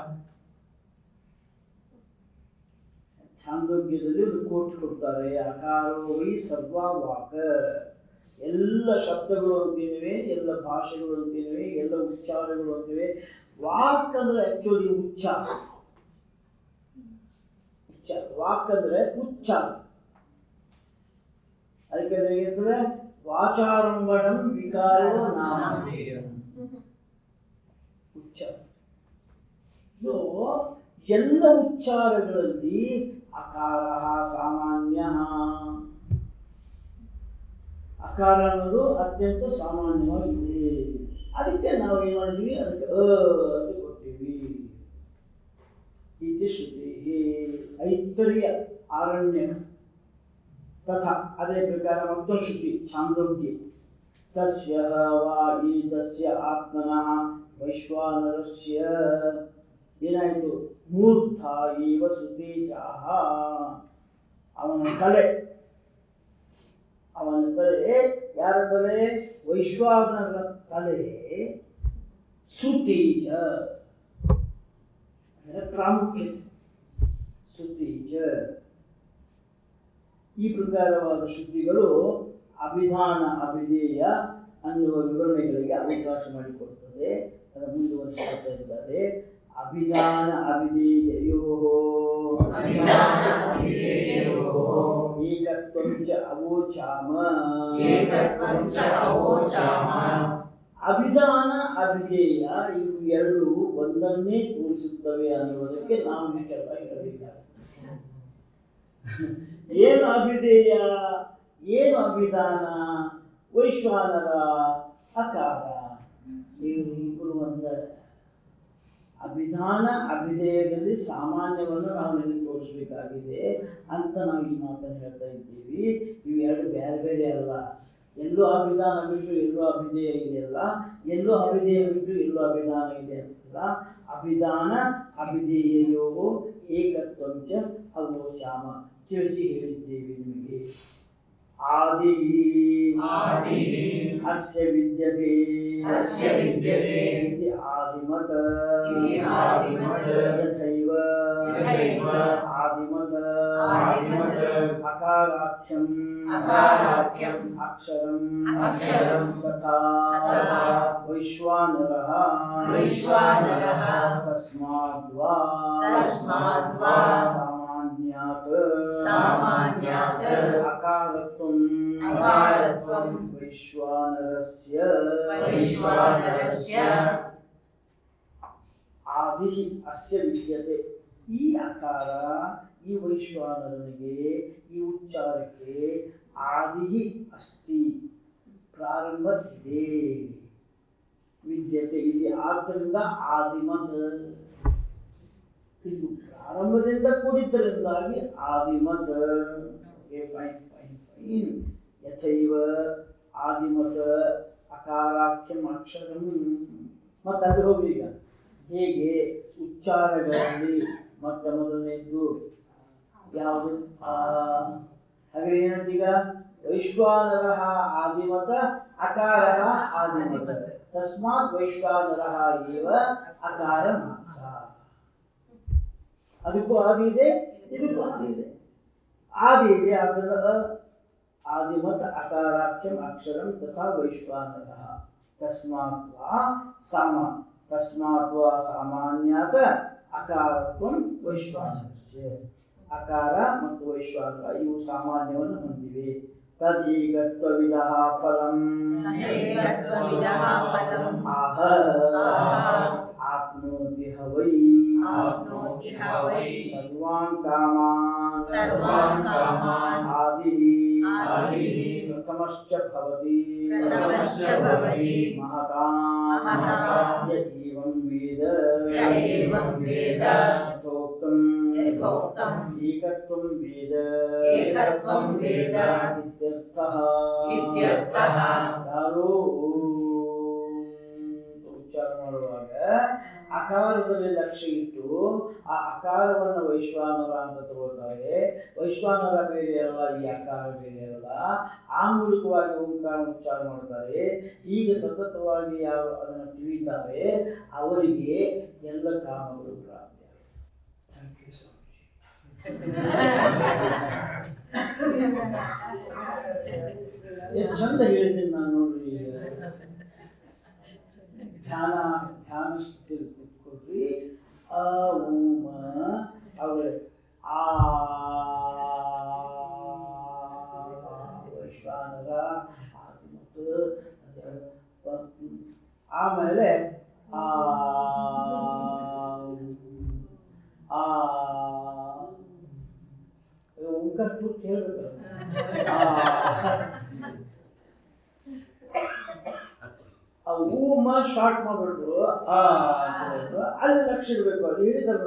ಛಾಂದೋಗ್ಯದಲ್ಲಿ ಒಂದು ಕೋಟ್ ಕೊಡ್ತಾರೆ ಅಕಾರೋ ವೈ ಸರ್ವ ವಾಕ ಎಲ್ಲ ಶಬ್ದಗಳು ಅಂತಿವೆ ಎಲ್ಲ ಭಾಷೆಗಳು ಅಂತಿವೆ ಎಲ್ಲ ಉಚ್ಚಾರಗಳು ಅಂತಿವೆ ವಾಕ್ ಅಂದ್ರೆ ಆಕ್ಚುಲಿ ಉಚ್ಚಾರ ಉಚ್ಚಾರ ವಾಕ್ ಅಂದ್ರೆ ಉಚ್ಚಾರ ಅದಕ್ಕೆ ಏನಂದ್ರೆ ವಾಚಾರಂಭಣಂ ವಿಕಾರೋ ನಾಮ ಉಚ್ಚಾರ ಸೊ ಎಲ್ಲ ಉಚ್ಚಾರಗಳಲ್ಲಿ ಅಕಾರ ಸಾಮಾನ್ಯ ಅಕಾರ ಅನ್ನೋದು ಅತ್ಯಂತ ಸಾಮಾನ್ಯವಾಗಿದೆ ಅದಕ್ಕೆ ನಾವು ಏನ್ ಮಾಡಿದ್ವಿ ಅದಕ್ಕೆ ಅ ಅಂತ ಕೊಟ್ಟಿವಿ ಇತಿ ಶ್ರುತಿ ಐತರ್ಯ ಆರಣ್ಯ ತಥಾ ಅದೇ ಪ್ರಕಾರ ಮತ್ತೊಂದು ಶ್ರುತಿ ಛಾಂದೋಗ್ಯ ತಸ್ಯ ವಾ ಈತಸ್ಯ ಆತ್ಮನಃ ವೈಶ್ವಾನರಸ್ಯ ಏನಾಯಿತು ಮೂರ್ಧ ಏವ ಸುತೇಜಾಹ ಅವನ ತಲೆ ಅವನ ತಲೆ ಯಾರ ತಲೆ ವೈಶ್ವಾನರ ತಲೆ ಸುತೇಜ ಅದರ ಪ್ರಾಮುಖ್ಯತೆ ಸುತೇಜ ಈ ಪ್ರಕಾರವಾದ ಶ್ರುತಿಗಳು ಅಭಿಧಾನ ಅಭಿಧೇಯ ಅನ್ನುವ ವಿವರಣೆಗಳಿಗೆ ಅವಕಾಶ ಮಾಡಿಕೊಡುತ್ತದೆ ಅದನ್ನು ಮುಂದುವರಿಸುತ್ತಾ ಇದ್ದಾರೆ ಅಭಿಧಾನ ಅಭಿಧೇಯೋ ಅಭಿಧಾನ ಅಭಿಧೇಯೋಃ ಏಕತ್ವಂ ಚ ಅವೋಚಾಮ ಏಕತ್ವಂ ಚ ಅವೋಚಾಮ ಅಭಿಧಾನ ಅಭಿಧೇಯ ಇವು ಎರಡು ಒಂದನ್ನೇ ತೋರಿಸುತ್ತವೆ ಅನ್ನುವುದಕ್ಕೆ ನಾವು ಇಷ್ಟೆಲ್ಲ ಹೇಳಬೇಕಾಗಿದೆ ಏನು ಅಭಿಧೇಯ ಏನು ಅಭಿಧಾನ ವೈಶ್ವಾನರ ಅಕಾರ ಇವರು ಇಬ್ಬರು ಒಂದ ಅಭಿಧಾನ ಅಭಿಧೇಯದಲ್ಲಿ ಸಾಮಾನ್ಯವನ್ನು ನಾವು ನಿಮಗೆ ತೋರಿಸಬೇಕಾಗಿದೆ ಅಂತ ನಾವು ಈ ಮಾತನ್ನು ಹೇಳ್ತಾ ಇದ್ದೀವಿ ಬೇರೆ ಬೇರೆ ಅಲ್ಲ ಎಲ್ಲೋ ಅಭಿಧಾನ ಬಿಟ್ಟು ಎಲ್ಲೋ ಅಭಿಧೇಯ ಇದೆಯಲ್ಲ ಎಲ್ಲೋ ಅಭಿಧೇಯ ಬಿಟ್ಟು ಎಲ್ಲೋ ಅಭಿಧಾನ ಇದೆ ಅಂತಲ್ಲ ಅಭಿಧಾನ ಅಭಿಧೇಯೋ ಏಕತ್ವಂಚ ಅವೋಚಾಮ ತಿಳಿಸಿ ಹೇಳಿದ್ದೇವೆ ನಿಮಗೆ ಆದಿ ಆದಿ ಅಸ್ಯ ವಿದ್ಯತೆ ಅಸ್ಯ ವಿದ್ಯತೆ ಇತಿ ಆದಿಮತ ಇತಿ ಆದಿಮತ ಯಥೈವ ಯಥೈವ ಆದಿಮತ ಆದಿಮತ ಅಕಾರಾಖ್ಯಂ ಅಕಾರಾಖ್ಯಂ ಅಕ್ಷರಂ ಅಕ್ಷರಂ ತಥಾ ತಥಾ ವೈಶ್ವಾನರಃ ವೈಶ್ವಾನರಃ ತಸ್ಮಾದ್ವಾ ತಸ್ಮಾದ್ವಾ ಸಾಮಾನ್ಯಾತ್ ಸಾಮಾನ್ಯಾತ್ ಅಕಾರತ್ವಂ ಅಕಾರತ್ವಂ ವೈಶ್ವಾನರಸ್ಯ ವೈಶ್ವಾನರಸ್ಯ ಆದಿ ಅಸ್ಯ ವಿದ್ಯತೆ ಈ ಅಕಾರ ಈ ವೈಶ್ವಾನರನಿಗೆ ಈ ಉಚ್ಚಾರಕ್ಕೆ ಆದಿ ಅಸ್ತಿ ಪ್ರಾರಂಭ ಇದೆ ವಿದ್ಯತೆ ಇದೆ ಆದ್ದರಿಂದ ಆದಿಮತ್ ಇದು ಪ್ರಾರಂಭದಿಂದ ಕೂಡಿದ್ದರಿಂದಾಗಿ ಆದಿಮತ್ ಓಕೆ ಫೈನ್ ಫೈನ್ ಫೈನ್ ಯಥೈವ ಆದಿಮತ ಅಕಾರಾಖ್ಯಂ ಅಕ್ಷರಂ ಮತ್ತೆ ಅಲ್ಲಿ ಹೋಗಿ ಈಗ ಹೇಗೆ ಉಚ್ಚಾರಗಳಲ್ಲಿ ಮೊಟ್ಟ ಮೊದಲನೇದ್ದು ಯಾವುದು ಆ ಹಾಗೆ ಏನಂತೀಗ ವೈಶ್ವಾನರ ಆದಿಮತ ಅಕಾರ ಆದಿಮತ ತಸ್ಮಾತ್ ವೈಶ್ವಾನರ ಏವ ಅಕಾರ ಮಾತ್ರ ಅದಕ್ಕೂ ಆದಿ ಇದೆ ಇದಕ್ಕೂ ಆದಿ ಇದೆ ಆದಿ ಇದೆ ಆದ್ದರಿಂದ ಅ ಆದಿಮತ್ ಅಕಾರಾಖ್ಯಂ ಅಕ್ಷರಂ ತಥಾ ವೈಶ್ವಾನರ ತಸ್ಮಾತ್ ವಾ ಸಾಮ ತಸ್ಮಾತ್ ವಾ ಸಾಮಾನ್ಯಾತ ಅಕಾರತ್ವಂ ವೈಶ್ವಾನರಸ್ಯ ಅಕಾರ ಮತ್ತು ವೈಶ್ವಾನರ ಇವು ಸಾಮಾನ್ಯವನ್ನು ಹೊಂದಿವೆ ತದೀಗತ್ವವಿದಃ ಫಲಂ ತದೇಕತ್ವವಿದಃ ಫಲಂ ಆಹ ಆಹ ಆಪ್ನೋತಿ ಹ ವೈ ಆಪ್ನೋತಿ ಹ ವೈ ಸರ್ವಾನ್ ಕಾಮಾನ್ ಸರ್ವಾನ್ ಕಾಮಾನ್ ಆದಿಃ ಆದಿಃ ಪ್ರಥಮಶ್ಚ ಭವತಿ ಪ್ರಥಮಶ್ಚ ಭವತಿ महतां महतां य एवं वेद य एवं वेद यथोक्तं यथोक्तं एकत्वं वेद एकत्वं वेद इत्यर्थः इत्यर्थः ಯಾರು ಉಚ್ಚಾರ ಮಾಡುವಾಗ ಅಕಾರದಲ್ಲಿ ಲಕ್ಷ್ಯ ಇಟ್ಟು ಆ ಅಕಾರವನ್ನು ವೈಶ್ವಾನರ ಅಂತ ತಗೊಳ್ತಾರೆ ವೈಶ್ವಾನರ ಬೇರೆ ಅಲ್ಲ ಈ ಅಕಾರ ಬೇರೆ ಅಲ್ಲ ಆ ಮೂಲಕವಾಗಿ ಓಂಕಾರ ಉಚ್ಚಾರ ಮಾಡ್ತಾರೆ ಈಗ ಸತತವಾಗಿ ಯಾರು ಅದನ್ನು ತಿಳಿತಾರೆ ಅವರಿಗೆ ಎಲ್ಲ ಕಾಮಗಳು ಪ್ರಾಪ್ತಿ ಥ್ಯಾಂಕ್ ಯು ಸ್ವಾಮೀಜಿ ಎಷ್ಟು ಚಂದ ಹೇಳಿದ್ದೀನಿ ನಾನು ನೋಡ್ರಿ ಈಗ ಧ್ಯಾನ ಧ್ಯಾನ ಸ್ಥಿತಿಯಲ್ಲಿ ಕೂತ್ಕೊಳ್ರಿ ಅ ಉಮ ಅವ್ರೆ ಆ ವೈಶ್ವಾನರ ಆದಿಮತ್ ಆಮೇಲೆ ಆ ಆ ಓಂಕಾರ ಪೂರ್ತಿ ಹೇಳ್ಬೇಕಲ್ಲ ಆ ಆ ಊಮ ಶಾರ್ಟ್ ಮಾಡ್ಬಿಟ್ರು ಆ ಅಂತ ಹೇಳಿದ್ರು. ಅಲ್ಲಿ ಲಕ್ಷ ಇಡಬೇಕು ಅಲ್ಲಿ ಹೇಳಿದ್ದಾರೆ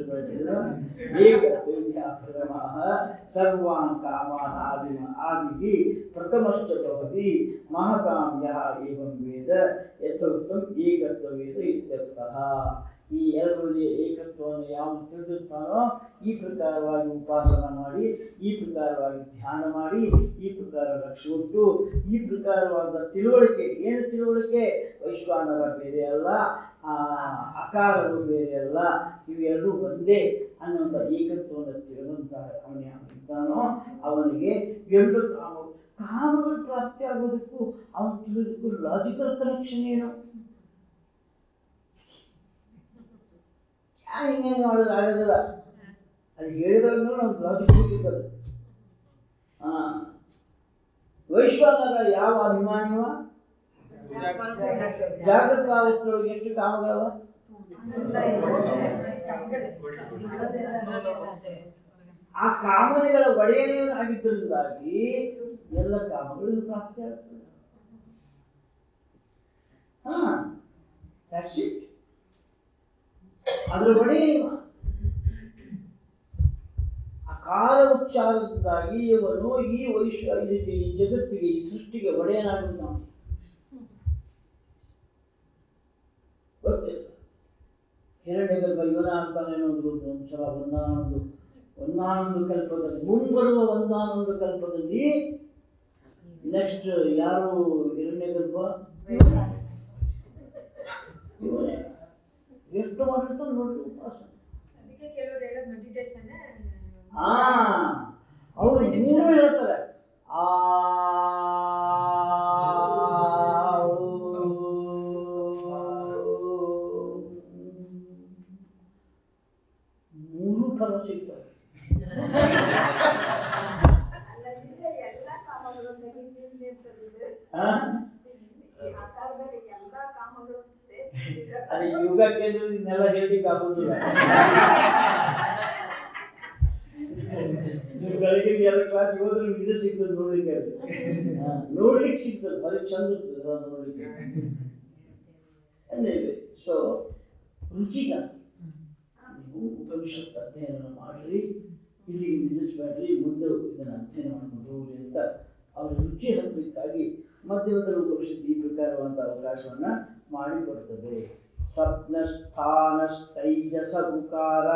ಏಕತ್ವಮಃ ಸರ್ವಾನ್ ಕಾಮಾನ್ ಆದಿಮ ಆದಿಹಿ ಪ್ರಥಮಶ್ಚ ಭವತಿ ಮಹತಾಂ ಯಹ ಏವಂ ವೇದ ಯಥೋಕ್ತಂ ಏಕತ್ವ ವೇದ ಇತ್ಯರ್ಥಃ ಈ ಎರಡರಲ್ಲಿ ಏಕತ್ವವನ್ನು ಯಾವ ತಿಳಿದಿರ್ತಾನೋ ಈ ಪ್ರಕಾರವಾಗಿ ಉಪಾಸನ ಮಾಡಿ ಈ ಪ್ರಕಾರವಾಗಿ ಧ್ಯಾನ ಮಾಡಿ ಈ ಪ್ರಕಾರ ಲಕ್ಷ್ಯ ಕೊಟ್ಟು ಈ ಪ್ರಕಾರವಾದ ತಿಳುವಳಿಕೆ ಏನು ತಿಳುವಳಿಕೆ ವೈಶ್ವಾನರ ಬೇರೆ ಅಲ್ಲ ಆ ಅಕಾರವು ಬೇರೆ ಅಲ್ಲ ಇವೆರಡು ಒಂದೇ ಅನ್ನುವಂಥ ಏಕತ್ವವನ್ನು ತಿಳಿದಂತ ಅವನ ಇದ್ದಾನೋ ಅವನಿಗೆ ಎರಡು ಕಾಮ ಕಾಮಗಳು ಪ್ರಾಪ್ತಿ ಆಗೋದಕ್ಕೂ ಅವನು ತಿಳಿದಕ್ಕೂ ಲಾಜಿಕಲ್ ಕನೆಕ್ಷನ್ ಏನು ಯಾ ಹಿಂಗೆ ಹಿಂಗೆ ಮಾಡಿದ್ರೆ ಆಗೋದಿಲ್ಲ ಅದು ಹೇಳಿದ್ರೆ ಒಂದು ಲಾಜಿಕ್ ಬೇಕಿರ್ತದೆ ಹಾ ವೈಶ್ವಾನರ ಯಾವ ಅಭಿಮಾನಿವ ಜಾಗೃತ ಅವಸ್ಥೆಯೊಳಗೆ ಎಷ್ಟು ಕಾಮಗಳವ ಆ ಕಾಮನೆಗಳ ಒಡೆಯನೇ ಆಗಿದ್ದರಿಂದಾಗಿ ಎಲ್ಲ ಕಾಮಗಳು ಪ್ರಾಪ್ತಿ ಆಗ್ತದೆ ಹಾ that's it. ಅದ್ರ ಒಡೆಯ ಇವ ಆ ಕಾರ ಉಚ್ಚಾರದಿಂದಾಗಿ ಇವನು ಈ ವೈಶ್ವ ಇದಕ್ಕೆ ಈ ಜಗತ್ತಿಗೆ ಈ ಸೃಷ್ಟಿಗೆ ಒಡೆಯನಾಗುತ್ತಾನೆ ಗೊತ್ತಿಲ್ಲ ಹಿರಣ್ಯಗರ್ಭ ಇವನ ಆಗ್ತಾನೆ ಅನ್ನೋದು ಒಂದ್ಸಲ ಒಂದಾನೊಂದು ಒಂದಾನೊಂದು ಕಲ್ಪದಲ್ಲಿ ಮುಂಬರುವ ಒಂದಾನೊಂದು ಕಲ್ಪದಲ್ಲಿ ನೆಕ್ಸ್ಟ್ ಯಾರು ಹಿರಣ್ಯಗರ್ಭ ಇವನೇ ಎಷ್ಟು ಮಾಡಿರ್ತಾನೆ ನೋಡ್ರಿ ಉಪಾಸನೆ ಅದಕ್ಕೆ ಕೆಲವರು ಹೇಳೋದು ಮೆಡಿಟೇಷನ್ ಆ ಅವರು ಮೂರು ಹೇಳ್ತಾರೆ ಆ ಮೂರು ಫಲ ಸಿಗ್ತವೆ ಅಲ್ಲ ಇಲ್ಲೇ ಎಲ್ಲ ಕಾಮಗಳು ತೆಗಿತೀನಿ ಅಂತಂದಿದೆ. ಆ? ಈ ಆಕಾರದಲ್ಲಿ ಎಲ್ಲ ಕಾಮಗಳು ಸೇರ್ಸಿ ಅದು ಯೋಗ ಕೇಂದ್ರದಿಂದ ಇದನ್ನೆಲ್ಲ ಹೇಳ್ಲಿಕ್ಕೆ ಆಗೋದಿಲ್ಲ ನೀವು ಬೆಳಗ್ಗೆ ಎರಡು ಕ್ಲಾಸ್ ಹೋದ್ರೆ ನಿಮ್ಗೆ ಇದು ಸಿಗ್ತದೆ ನೋಡ್ಲಿಕ್ಕೆ ಅದು. ಹಾ, ನೋಡ್ಲಿಕ್ಕೆ ಸಿಗ್ತದೆ ಬರೀ ಚಂದ ಇರ್ತದೆ ಅದು ನೋಡ್ಲಿಕ್ಕೆ ಅಂದೇವೆ ಸೊ ರುಚಿಗಾಗಿ ನೀವು ಉಪನಿಷತ್ ಅಧ್ಯಯನ ಮಾಡ್ರಿ ಇಲ್ಲಿಗೆ ನಿಲ್ಲಿಸ್ಬೇಡ್ರಿ ಮುಂದೆ ಇದನ್ನ ಅಧ್ಯಯನ ಮಾಡ್ಕೊಂಡು ಹೋಗ್ರಿ ಅಂತ ಅವ್ರ ರುಚಿ ಹತ್ತಲಿಕ್ಕಾಗಿ ಮಧ್ಯಮದಲ್ಲಿ ಉಪನಿಷತ್ ಈ ಪ್ರಕಾರವಾದ ಅವಕಾಶವನ್ನ ಮಾಡಿಕೊಡ್ತದೆ ಸ್ವಪ್ನಸ್ಥಾನಸ್ತೈಜಸ ಉಕಾರ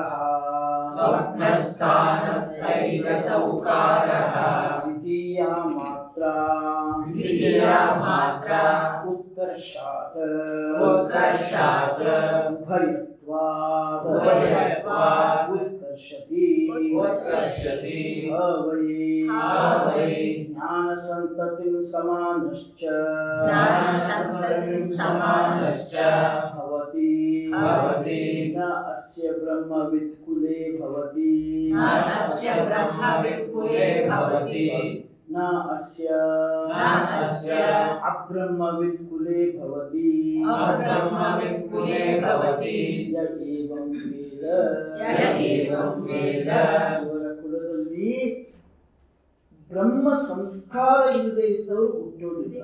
ಸ್ವಪ್ನಸ್ಥಾನಸ್ತೈಜಸ ಉಕಾರಃ ದ್ವಿತೀಯ ಮಾತ್ರ ದ್ವಿತೀಯಾ ಮಾತ್ರ ಉತ್ಕರ್ಷಾತ್ ಉತ್ಕರ್ಷಾತ್ ಉಭಯತ್ವಾತ್ ಉಭಯತ್ವಾತ್ ಉತ್ಕರ್ಷತಿ ಉತ್ಕರ್ಷತಿ ಹ ವೈ ಹ ವೈ ಜ್ಞಾನಸಂತತಿಂ ಸಮಾನಶ್ಚ ಜ್ಞಾನಸಂತತಿಂ ಸಮಾನಶ್ಚ ಭವತಿ ಭವತಿ ನ ಅಸ್ಯ ಬ್ರಹ್ಮವಿತ್ ಕುಲೆ ಭವತಿ ನ ಅಸ್ಯ ಬ್ರಹ್ಮವಿತ್ ಕುಲೆ ಭವತಿ ನ ಅಸ್ಯ ನ ಅಸ್ಯ ಅಬ್ರಹ್ಮವಿತ್ ಕುಲೆ ಭವತಿ ಅಬ್ರಹ್ಮವಿತ್ ಕುಲೆ ಭವತಿ ಯ ಏವಂ ವೇದ ಯ ಏವಂ ವೇದ ಇವರ ಕುಲದಲ್ಲಿ ಬ್ರಹ್ಮ ಸಂಸ್ಕಾರ ಇಲ್ಲದೆ ಇದ್ದವರು ಹುಟ್ಟೋದಿಲ್ಲ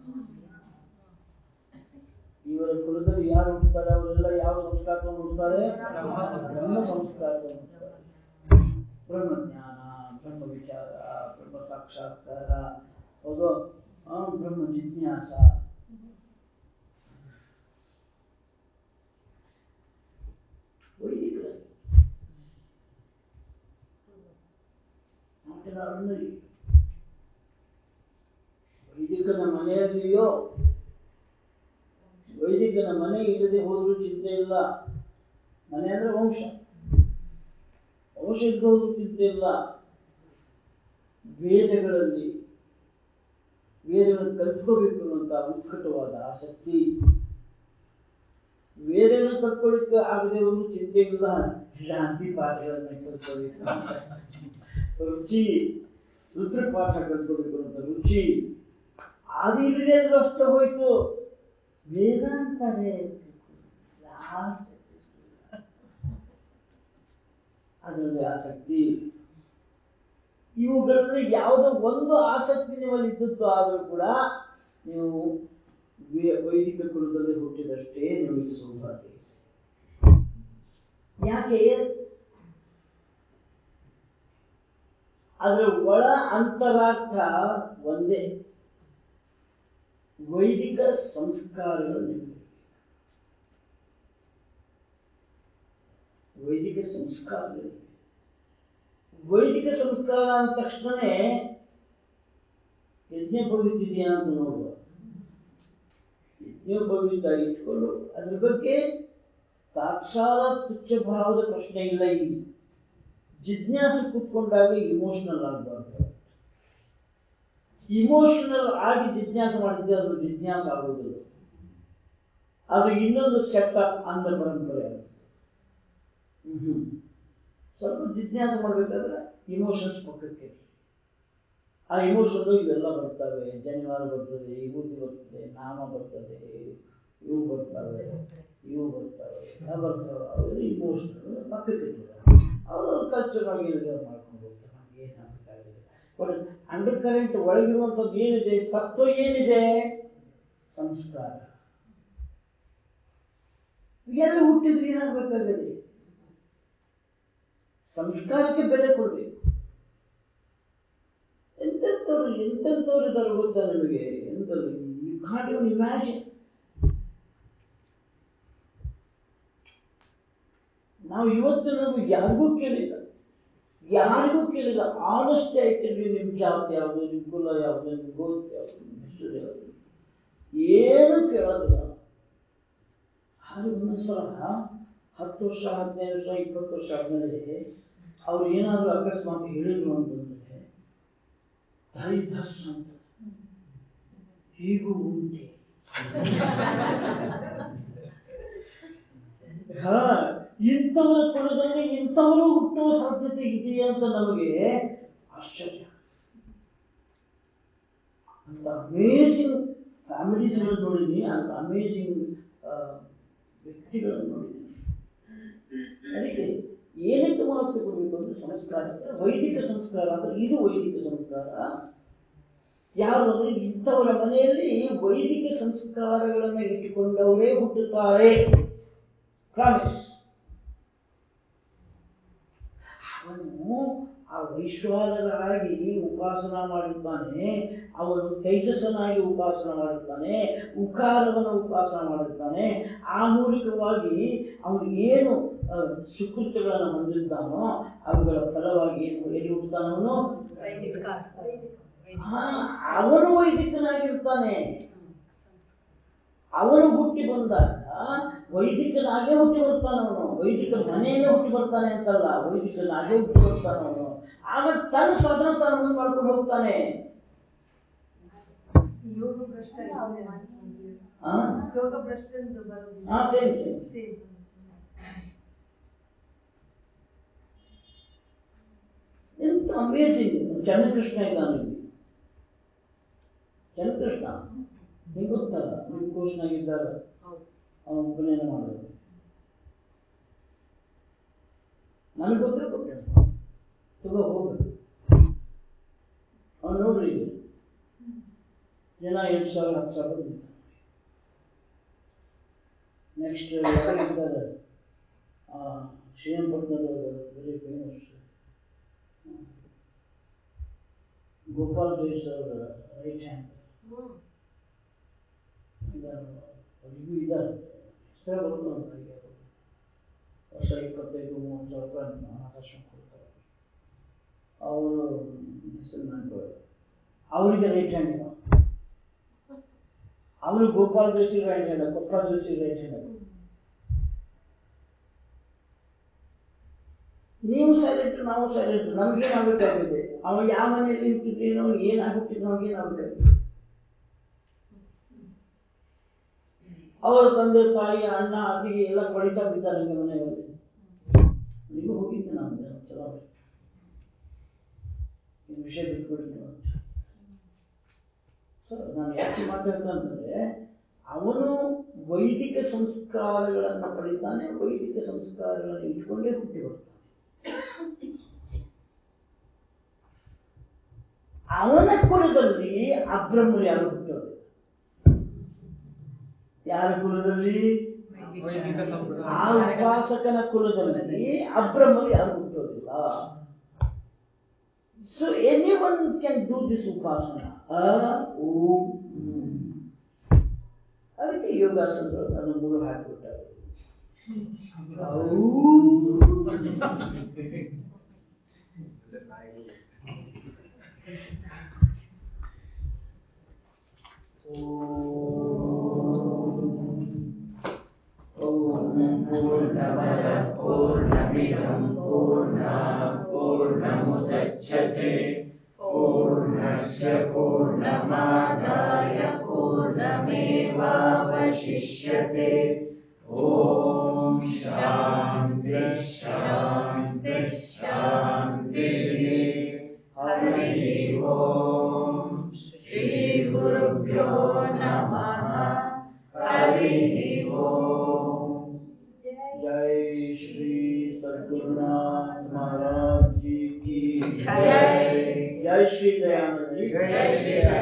ಇವರ ಕುಲದಲ್ಲಿ ಯಾರು ಹುಟ್ಟುತ್ತಾರೆ ಅವರೆಲ್ಲ ಯಾವ ಸಂಸ್ಕಾರ ತಗೊಂಡು ಹುಟ್ಟುತ್ತಾರೆ ಬ್ರಹ್ಮ ಸಂಸ್ಕಾರ ತಗೊಂಡು ಹುಟ್ಟುತ್ತಾರೆ ಬ್ರಹ್ಮಜ್ಞಾನ ಬ್ರಹ್ಮ ವಿಚಾರ ಬ್ರಹ್ಮ ಸಾಕ್ಷಾತ್ಕಾರ ಹೌದು ಆ, ಬ್ರಹ್ಮ ಜಿಜ್ಞಾಸ ವೈದಿಕರಾಗಿ ನಾಟಿನ ಅಣ್ಣರಿ ವೈದಿಕನ ಮನೆಯಲ್ಲಿಯೋ ವೈದಿಕನ ಮನೆ ಇಲ್ಲದೆ ಹೋದ್ರೂ ಚಿಂತೆ ಇಲ್ಲ ಮನೆ ಅಂದ್ರೆ ವಂಶ ವಂಶ ಇಲ್ಲದೆ ಹೋದ್ರೂ ಚಿಂತೆ ಇಲ್ಲ ವೇದಗಳಲ್ಲಿ ವೇದಗಳನ್ನು ಕಲ್ತ್ಕೋಬೇಕು ಅನ್ನುವಂತ ಉತ್ಕಟವಾದ ಆಸಕ್ತಿ ವೇದಗಳನ್ನು ಕಲ್ತ್ಕೊಳ್ಳಿಕ್ಕೆ ಆಗದೆ ಹೋದ್ರೂ ಚಿಂತೆ ಇಲ್ಲ ಶಾಂತಿ ಪಾಠಗಳನ್ನ ಕಲ್ತ್ಕೋಬೇಕು ರುಚಿ ರುದ್ರ ಪಾಠ ಕಲ್ತ್ಕೋಬೇಕು ಅಂತ ರುಚಿ ಅದು ಇಲ್ಲದೆ ಆದ್ರೂ ಅಷ್ಟ ಹೋಯ್ತು ವೇದಾಂತಾರೆ ಲಾಸ್ಟ್ ಅದರಲ್ಲಿ ಆಸಕ್ತಿ ಇವುಗಳಲ್ಲಿ ಯಾವುದೋ ಒಂದು ಆಸಕ್ತಿ ನಿಮ್ಮಲ್ಲಿ ಇದ್ದದ್ದು ಆದರೂ ಕೂಡ ನೀವು ವೇ- ವೈದಿಕ ಕುಲದಲ್ಲಿ ಹುಟ್ಟಿದಷ್ಟೇ ನಿಮಗೆ ಸೌಭಾಗ್ಯ ಯಾಕೆ ಅದರ ಒಳ ಅಂತರಾರ್ಥ ಒಂದೇ ವೈದಿಕ ಸಂಸ್ಕಾರಗಳು ನಿಮಗೆ ವೈದಿಕ ಸಂಸ್ಕಾರಗಳು ವೈದಿಕ ಸಂಸ್ಕಾರ ಅಂದ ತಕ್ಷಣನೇ ಯಜ್ಞೋಪವೀತಿದೆಯಾ ಅಂತ ನೋಡುವ ಯಜ್ಞೋಪವೀತ ಇಟ್ಕೊಂಡು ಅದ್ರ ಬಗ್ಗೆ ತಾತ್ಸಾರ ತುಚ್ಛ ಭಾವದ ಪ್ರಶ್ನೆ ಇಲ್ಲ ಇಲ್ಲಿ ಜಿಜ್ಞಾಸೆ ಕೂತ್ಕೊಂಡಾಗ ಇಮೋಷನಲ್ ಆಗಬಾರ್ದು ಇಮೋಷನಲ್ ಆಗಿ ಜಿಜ್ಞಾಸೆ ಮಾಡಿದ್ರೆ ಅದು ಜಿಜ್ಞಾಸ ಆಗುವುದಿಲ್ಲ ಅದು ಇನ್ನೊಂದು ಸೆಟ್ ಆಫ್ ಅಂಧ ಪರಂಪರೆ ಆಗುತ್ತೆ ಹ್ಮ್ ಸ್ವಲ್ಪ ಜಿಜ್ಞಾಸೆ ಮಾಡ್ಬೇಕಾದ್ರೆ ಇಮೋಷನ್ಸ್ ಪಕ್ಕಕ್ಕೆ ಇರ್ಲಿ. ಆ ಇಮೋಷನ್ ಇವೆಲ್ಲ ಬರ್ತವೆ ಜನಿವಾರ ಬರ್ತದೆ ವಿಭೂತಿ ಬರ್ತದೆ ನಾಮ ಬರ್ತದೆ ಇವು ಬರ್ತವೆ ಇವು ಬರ್ತವೆ ಎಲ್ಲ ಬರ್ತವೆ ಅವೆಲ್ಲ ಇಮೋಷನ್ ಪಕ್ಕಕ್ಕೆ ಇರ್ತದೆ ಅವರು ಕಲ್ಚರ್ ಆಗಿ ಏನಿದೆ ಅವ್ರು ಮಾಡ್ಕೊಂಡು ಹೋಗ್ತಾರೆ ನಮ್ಗೆ ಏನು ಆಗಬೇಕಾಗಿದೆ ಬಟ್ ಅಂಡರ್ ಕರೆಂಟ್ ಒಳಗಿರುವಂಥದ್ದು ಏನಿದೆ ತತ್ವ ಏನಿದೆ ಸಂಸ್ಕಾರ ಎಲ್ಲ ಹುಟ್ಟಿದ್ರೆ ಏನಾಗಬೇಕಾಗಿದೆ ಸಂಸ್ಕಾರಕ್ಕೆ ಬೆಲೆ ಕೊಡಬೇಕು ಎಂತೆಂಥವ್ರು ಎಂತೆಂಥವ್ರು ಇದ್ದಾರೆ ಗೊತ್ತಾ ನಿಮಗೆ ಎಂತ ಕಾಂಟ್ ಇವನ್ ಇಮ್ಯಾಜಿನ್ ನಾವು ಇವತ್ತು ನಾವು ಯಾರಿಗೂ ಕೇಳಿಲ್ಲ ಯಾರಿಗೂ ಕೇಳಿಲ್ಲ ಆನೆಸ್ಟ್ ಆಯ್ತಿರ್ಲಿ ನಿಮ್ ಜಾತಿ ಯಾವುದು ನಿಮ್ ಕುಲ ಯಾವುದು ನಿಮ್ ಗೋತ್ರ ಯಾವುದು ನಿಮ್ ಹೆಸರು ಯಾವುದು ಏನು ಕೇಳೋದಿಲ್ಲ ಆದ್ರೆ ಒಂದೊಂದ್ಸಲ ಹತ್ತು ವರ್ಷ ಹದಿನೈದು ವರ್ಷ ಇಪ್ಪತ್ತು ವರ್ಷ ಆದ್ಮೇಲೆ ಅವ್ರು ಏನಾದ್ರು ಅಕಸ್ಮಾತ್ ಹೇಳಿದ್ರು ಅಂತಂದ್ರೆ ತಾಯಿ ಧಸ್ ಅಂತ ಹೀಗೂ ಉಂಟೆ ಹಾ ಇಂಥವರ ಕುಲದಲ್ಲಿ ಇಂಥವರು ಹುಟ್ಟುವ ಸಾಧ್ಯತೆ ಇದೆಯಾ ಅಂತ ನಮಗೆ ಆಶ್ಚರ್ಯ ಅಂತ ಅಮೇಸಿಂಗ್ ಫ್ಯಾಮಿಲೀಸ್ ನೋಡಿದ್ದೀನಿ ಅಂತ ಅಮೇಸಿಂಗ್ ವ್ಯಕ್ತಿಗಳನ್ನು ನೋಡಿದ್ದೀನಿ ಅದಕ್ಕೆ ಏನಕ್ಕೆ ಮಹತ್ವ ಕೊಡಬೇಕು ಅಂದ್ರೆ ಸಂಸ್ಕಾರ ವೈದಿಕ ಸಂಸ್ಕಾರ ಅಂದ್ರೆ ಇದು ವೈದಿಕ ಸಂಸ್ಕಾರ ಯಾರು ಅಂದ್ರೆ ಇಂಥವರ ಮನೆಯಲ್ಲಿ ವೈದಿಕ ಸಂಸ್ಕಾರಗಳನ್ನು ಇಟ್ಟುಕೊಂಡವರೇ ಹುಟ್ಟುತ್ತಾರೆ ಪ್ರಾಮಿಸ್ ಅವನು ಆ ವೈಶ್ವಾನರಾಗಿ ಉಪಾಸನ ಮಾಡಿದ್ದಾನೆ ಅವನು ತೈಜಸ್ಸನಾಗಿ ಉಪಾಸನ ಮಾಡಿದ್ದಾನೆ ಉಕಾರವನ್ನು ಉಪಾಸನ ಮಾಡಿದ್ದಾನೆ ಆ ಮೂಲಕವಾಗಿ ಅವನು ಏನು ಆ, ಸುಕೃತ್ಯಗಳನ್ನು ಹೊಂದಿದ್ದಾನೋ ಅವುಗಳ ಫಲವಾಗಿ ಏನು ಎಲ್ಲಿ ಹುಟ್ಟುತ್ತಾನವನು ಹಾ, ಅವನು ವೈದಿಕನಾಗಿರ್ತಾನೆ ಅವನು ಹುಟ್ಟಿ ಬಂದಾಗ ವೈದಿಕನಾಗೇ ಹುಟ್ಟಿ ಬರ್ತಾನೆ ಅವನು ವೈದಿಕ ಮನೆಯಲ್ಲೇ ಹುಟ್ಟಿ ಬರ್ತಾನೆ ಅಂತಲ್ಲ ವೈದಿಕನಾಗೇ ಹುಟ್ಟಿ ಬರ್ತಾನೆ ಅವನು ಆಮೇಲೆ ತನ್ನ ಸಾಧನ ತಾನು ಮುಂದೆ ಮಾಡ್ಕೊಂಡು ಹೋಗ್ತಾನೆ ಯೋಗ ಭ್ರಷ್ಟ ಇದೆ. ಆ? ಯೋಗ ಭ್ರಷ್ಟ ಅಂತ ಬರೋದು ಹಾ ಸೇಮ್ ಸೇಮ್ ಸೇಮ್ ಎಂತ ಅಮೇಸಿಂಗ್ ಚನ್ನಕೃಷ್ಣ ಇದ್ದಾನೆ ಇಲ್ಲಿ ಚನ್ನಕೃಷ್ಣ ನಿಮ್ಗೆ ಗೊತ್ತಲ್ಲ ನಿಮ್ ಕೋರ್ಸ್ನಾಗಿದ್ದಾಗ ಅವನು ಉಪನಯನ ಮಾಡೋದು ನನಗೆ ಗೊತ್ತಿಲ್ಲ ಕೊಟ್ಟೆ ತಗೋ ಹೋಗು ಅವ್ನು ನೋಡ್ರಿ ಈಗ ಜನ ಎಂಟು ಸಾವಿರ ಹತ್ತು ಸಾವಿರ ಬಂದಿದ್ದಾರೆ ನೆಕ್ಸ್ಟ್ ಯಾರಿದ್ದಾರೆ ಶ್ರೀರಂಗಪಟ್ಟಣದ ವೆರಿ ಫೇಮಸ್ ಗೋಪಾಲ್ ರೇಸ್ ಅವರ ರೈಟ್ ಹ್ಯಾಂಡ್ ಇದ್ದಾರೆ ಅವರಿಗೂ ಇದ್ದಾರೆ ಹೆಸರೇ ಬರ್ತದೆ ನನಗೆ ಅವರು. ವರ್ಷ ಇಪ್ಪತ್ತೈದು ಮೂವತ್ತು ಸಾವಿರ ರೂಪಾಯಿ ಅನಾಥಾಶ್ರಮ ಕೊಡ್ತಾರೆ ಅವರು ಹೆಸರು ನನಗೆ ಅವರಿಗೆ ರೈಟ್ ಹ್ಯಾಂಡ್ ಇಲ್ಲ ಅವರು Gopal Joshi right hand Gopal Joshi right hand ನೀವು ಸೈಲೆಂಟ್ ನಾವು ಸೈಲೆಂಟ್ ನಮ್ಗೇನ್ ಆಗ್ಬೇಕಾಗಿದೆ ಅವ ಯಾವ ಮನೆಯಲ್ಲಿ ಹುಟ್ಟಿದ್ರೇನೋ ಏನ್ ಆಗ್ಬಿಟ್ಟಿದ್ ನಮ್ಗೇನ್ ಆಗ್ಬೇಕಾಗಿದೆ ಅವರ ತಂದೆ ತಾಯಿ ಅಣ್ಣ ಅತ್ತಿಗೆ ಎಲ್ಲ ಪಡಿತಾ ಬಿದ್ದಾರೆ ನಿಮಗೆ ಮನೆಯಲ್ಲಿ ನೀವು ಹೋಗಿದ್ದೆ ನಾನು ಒಂದ್ಸಲ ಈ ವಿಷಯ ಬಿಟ್ಬಿಡಿ ನೀವು ಅಂತ. ಸೊ ನಾನು ಯಾಕೆ ಮಾತಾಡ್ತಾ ಅಂತಂದ್ರೆ ಅವನು ವೈದಿಕ ಸಂಸ್ಕಾರಗಳನ್ನು ಪಡಿತಾನೆ ವೈದಿಕ ಸಂಸ್ಕಾರಗಳನ್ನು ಇಟ್ಕೊಂಡೇ ಹುಟ್ಟಿ ಬರ್ತಾನೆ ಅವನ ಕುಲದಲ್ಲಿ ಅಬ್ರಹ್ಮರು ಯಾರು ಹುಟ್ಟೋದು ಯಾರ ಕುಲದಲ್ಲಿ ವೈದಿಕ ಸಂಸ್ಕಾರ ಆ ಉಪಾಸಕನ ಕುಲದಲ್ಲಿ ಅಬ್ರಹ್ಮರು ಯಾರು ಹುಟ್ಟೋದಿಲ್ಲ so any one can do this ಉಪಾಸನ ಅ ಓಂ ಹ್ಮ್. ಅದಕ್ಕೆ ಯೋಗಾಸನ ಅದನ್ನು ಮೂರು ಹಾಕಿಬಿಟ್ಟಾರೆ ಔ. पूर्णमद पूर्णमिदं पूर्णात् पूर्णमुदच्छते पूर्णस्य पूर्णमादाय पूर्णमेवावशिष्यते ॐ शान्ति शान्ति शान्तिः हरिः ॐ श्रीगुरुभ्यो नमः हरिः ॐ जय श्री सद्गुरुनाथ महाराज जी की जय। जय श्री दयानंद जी जय श्री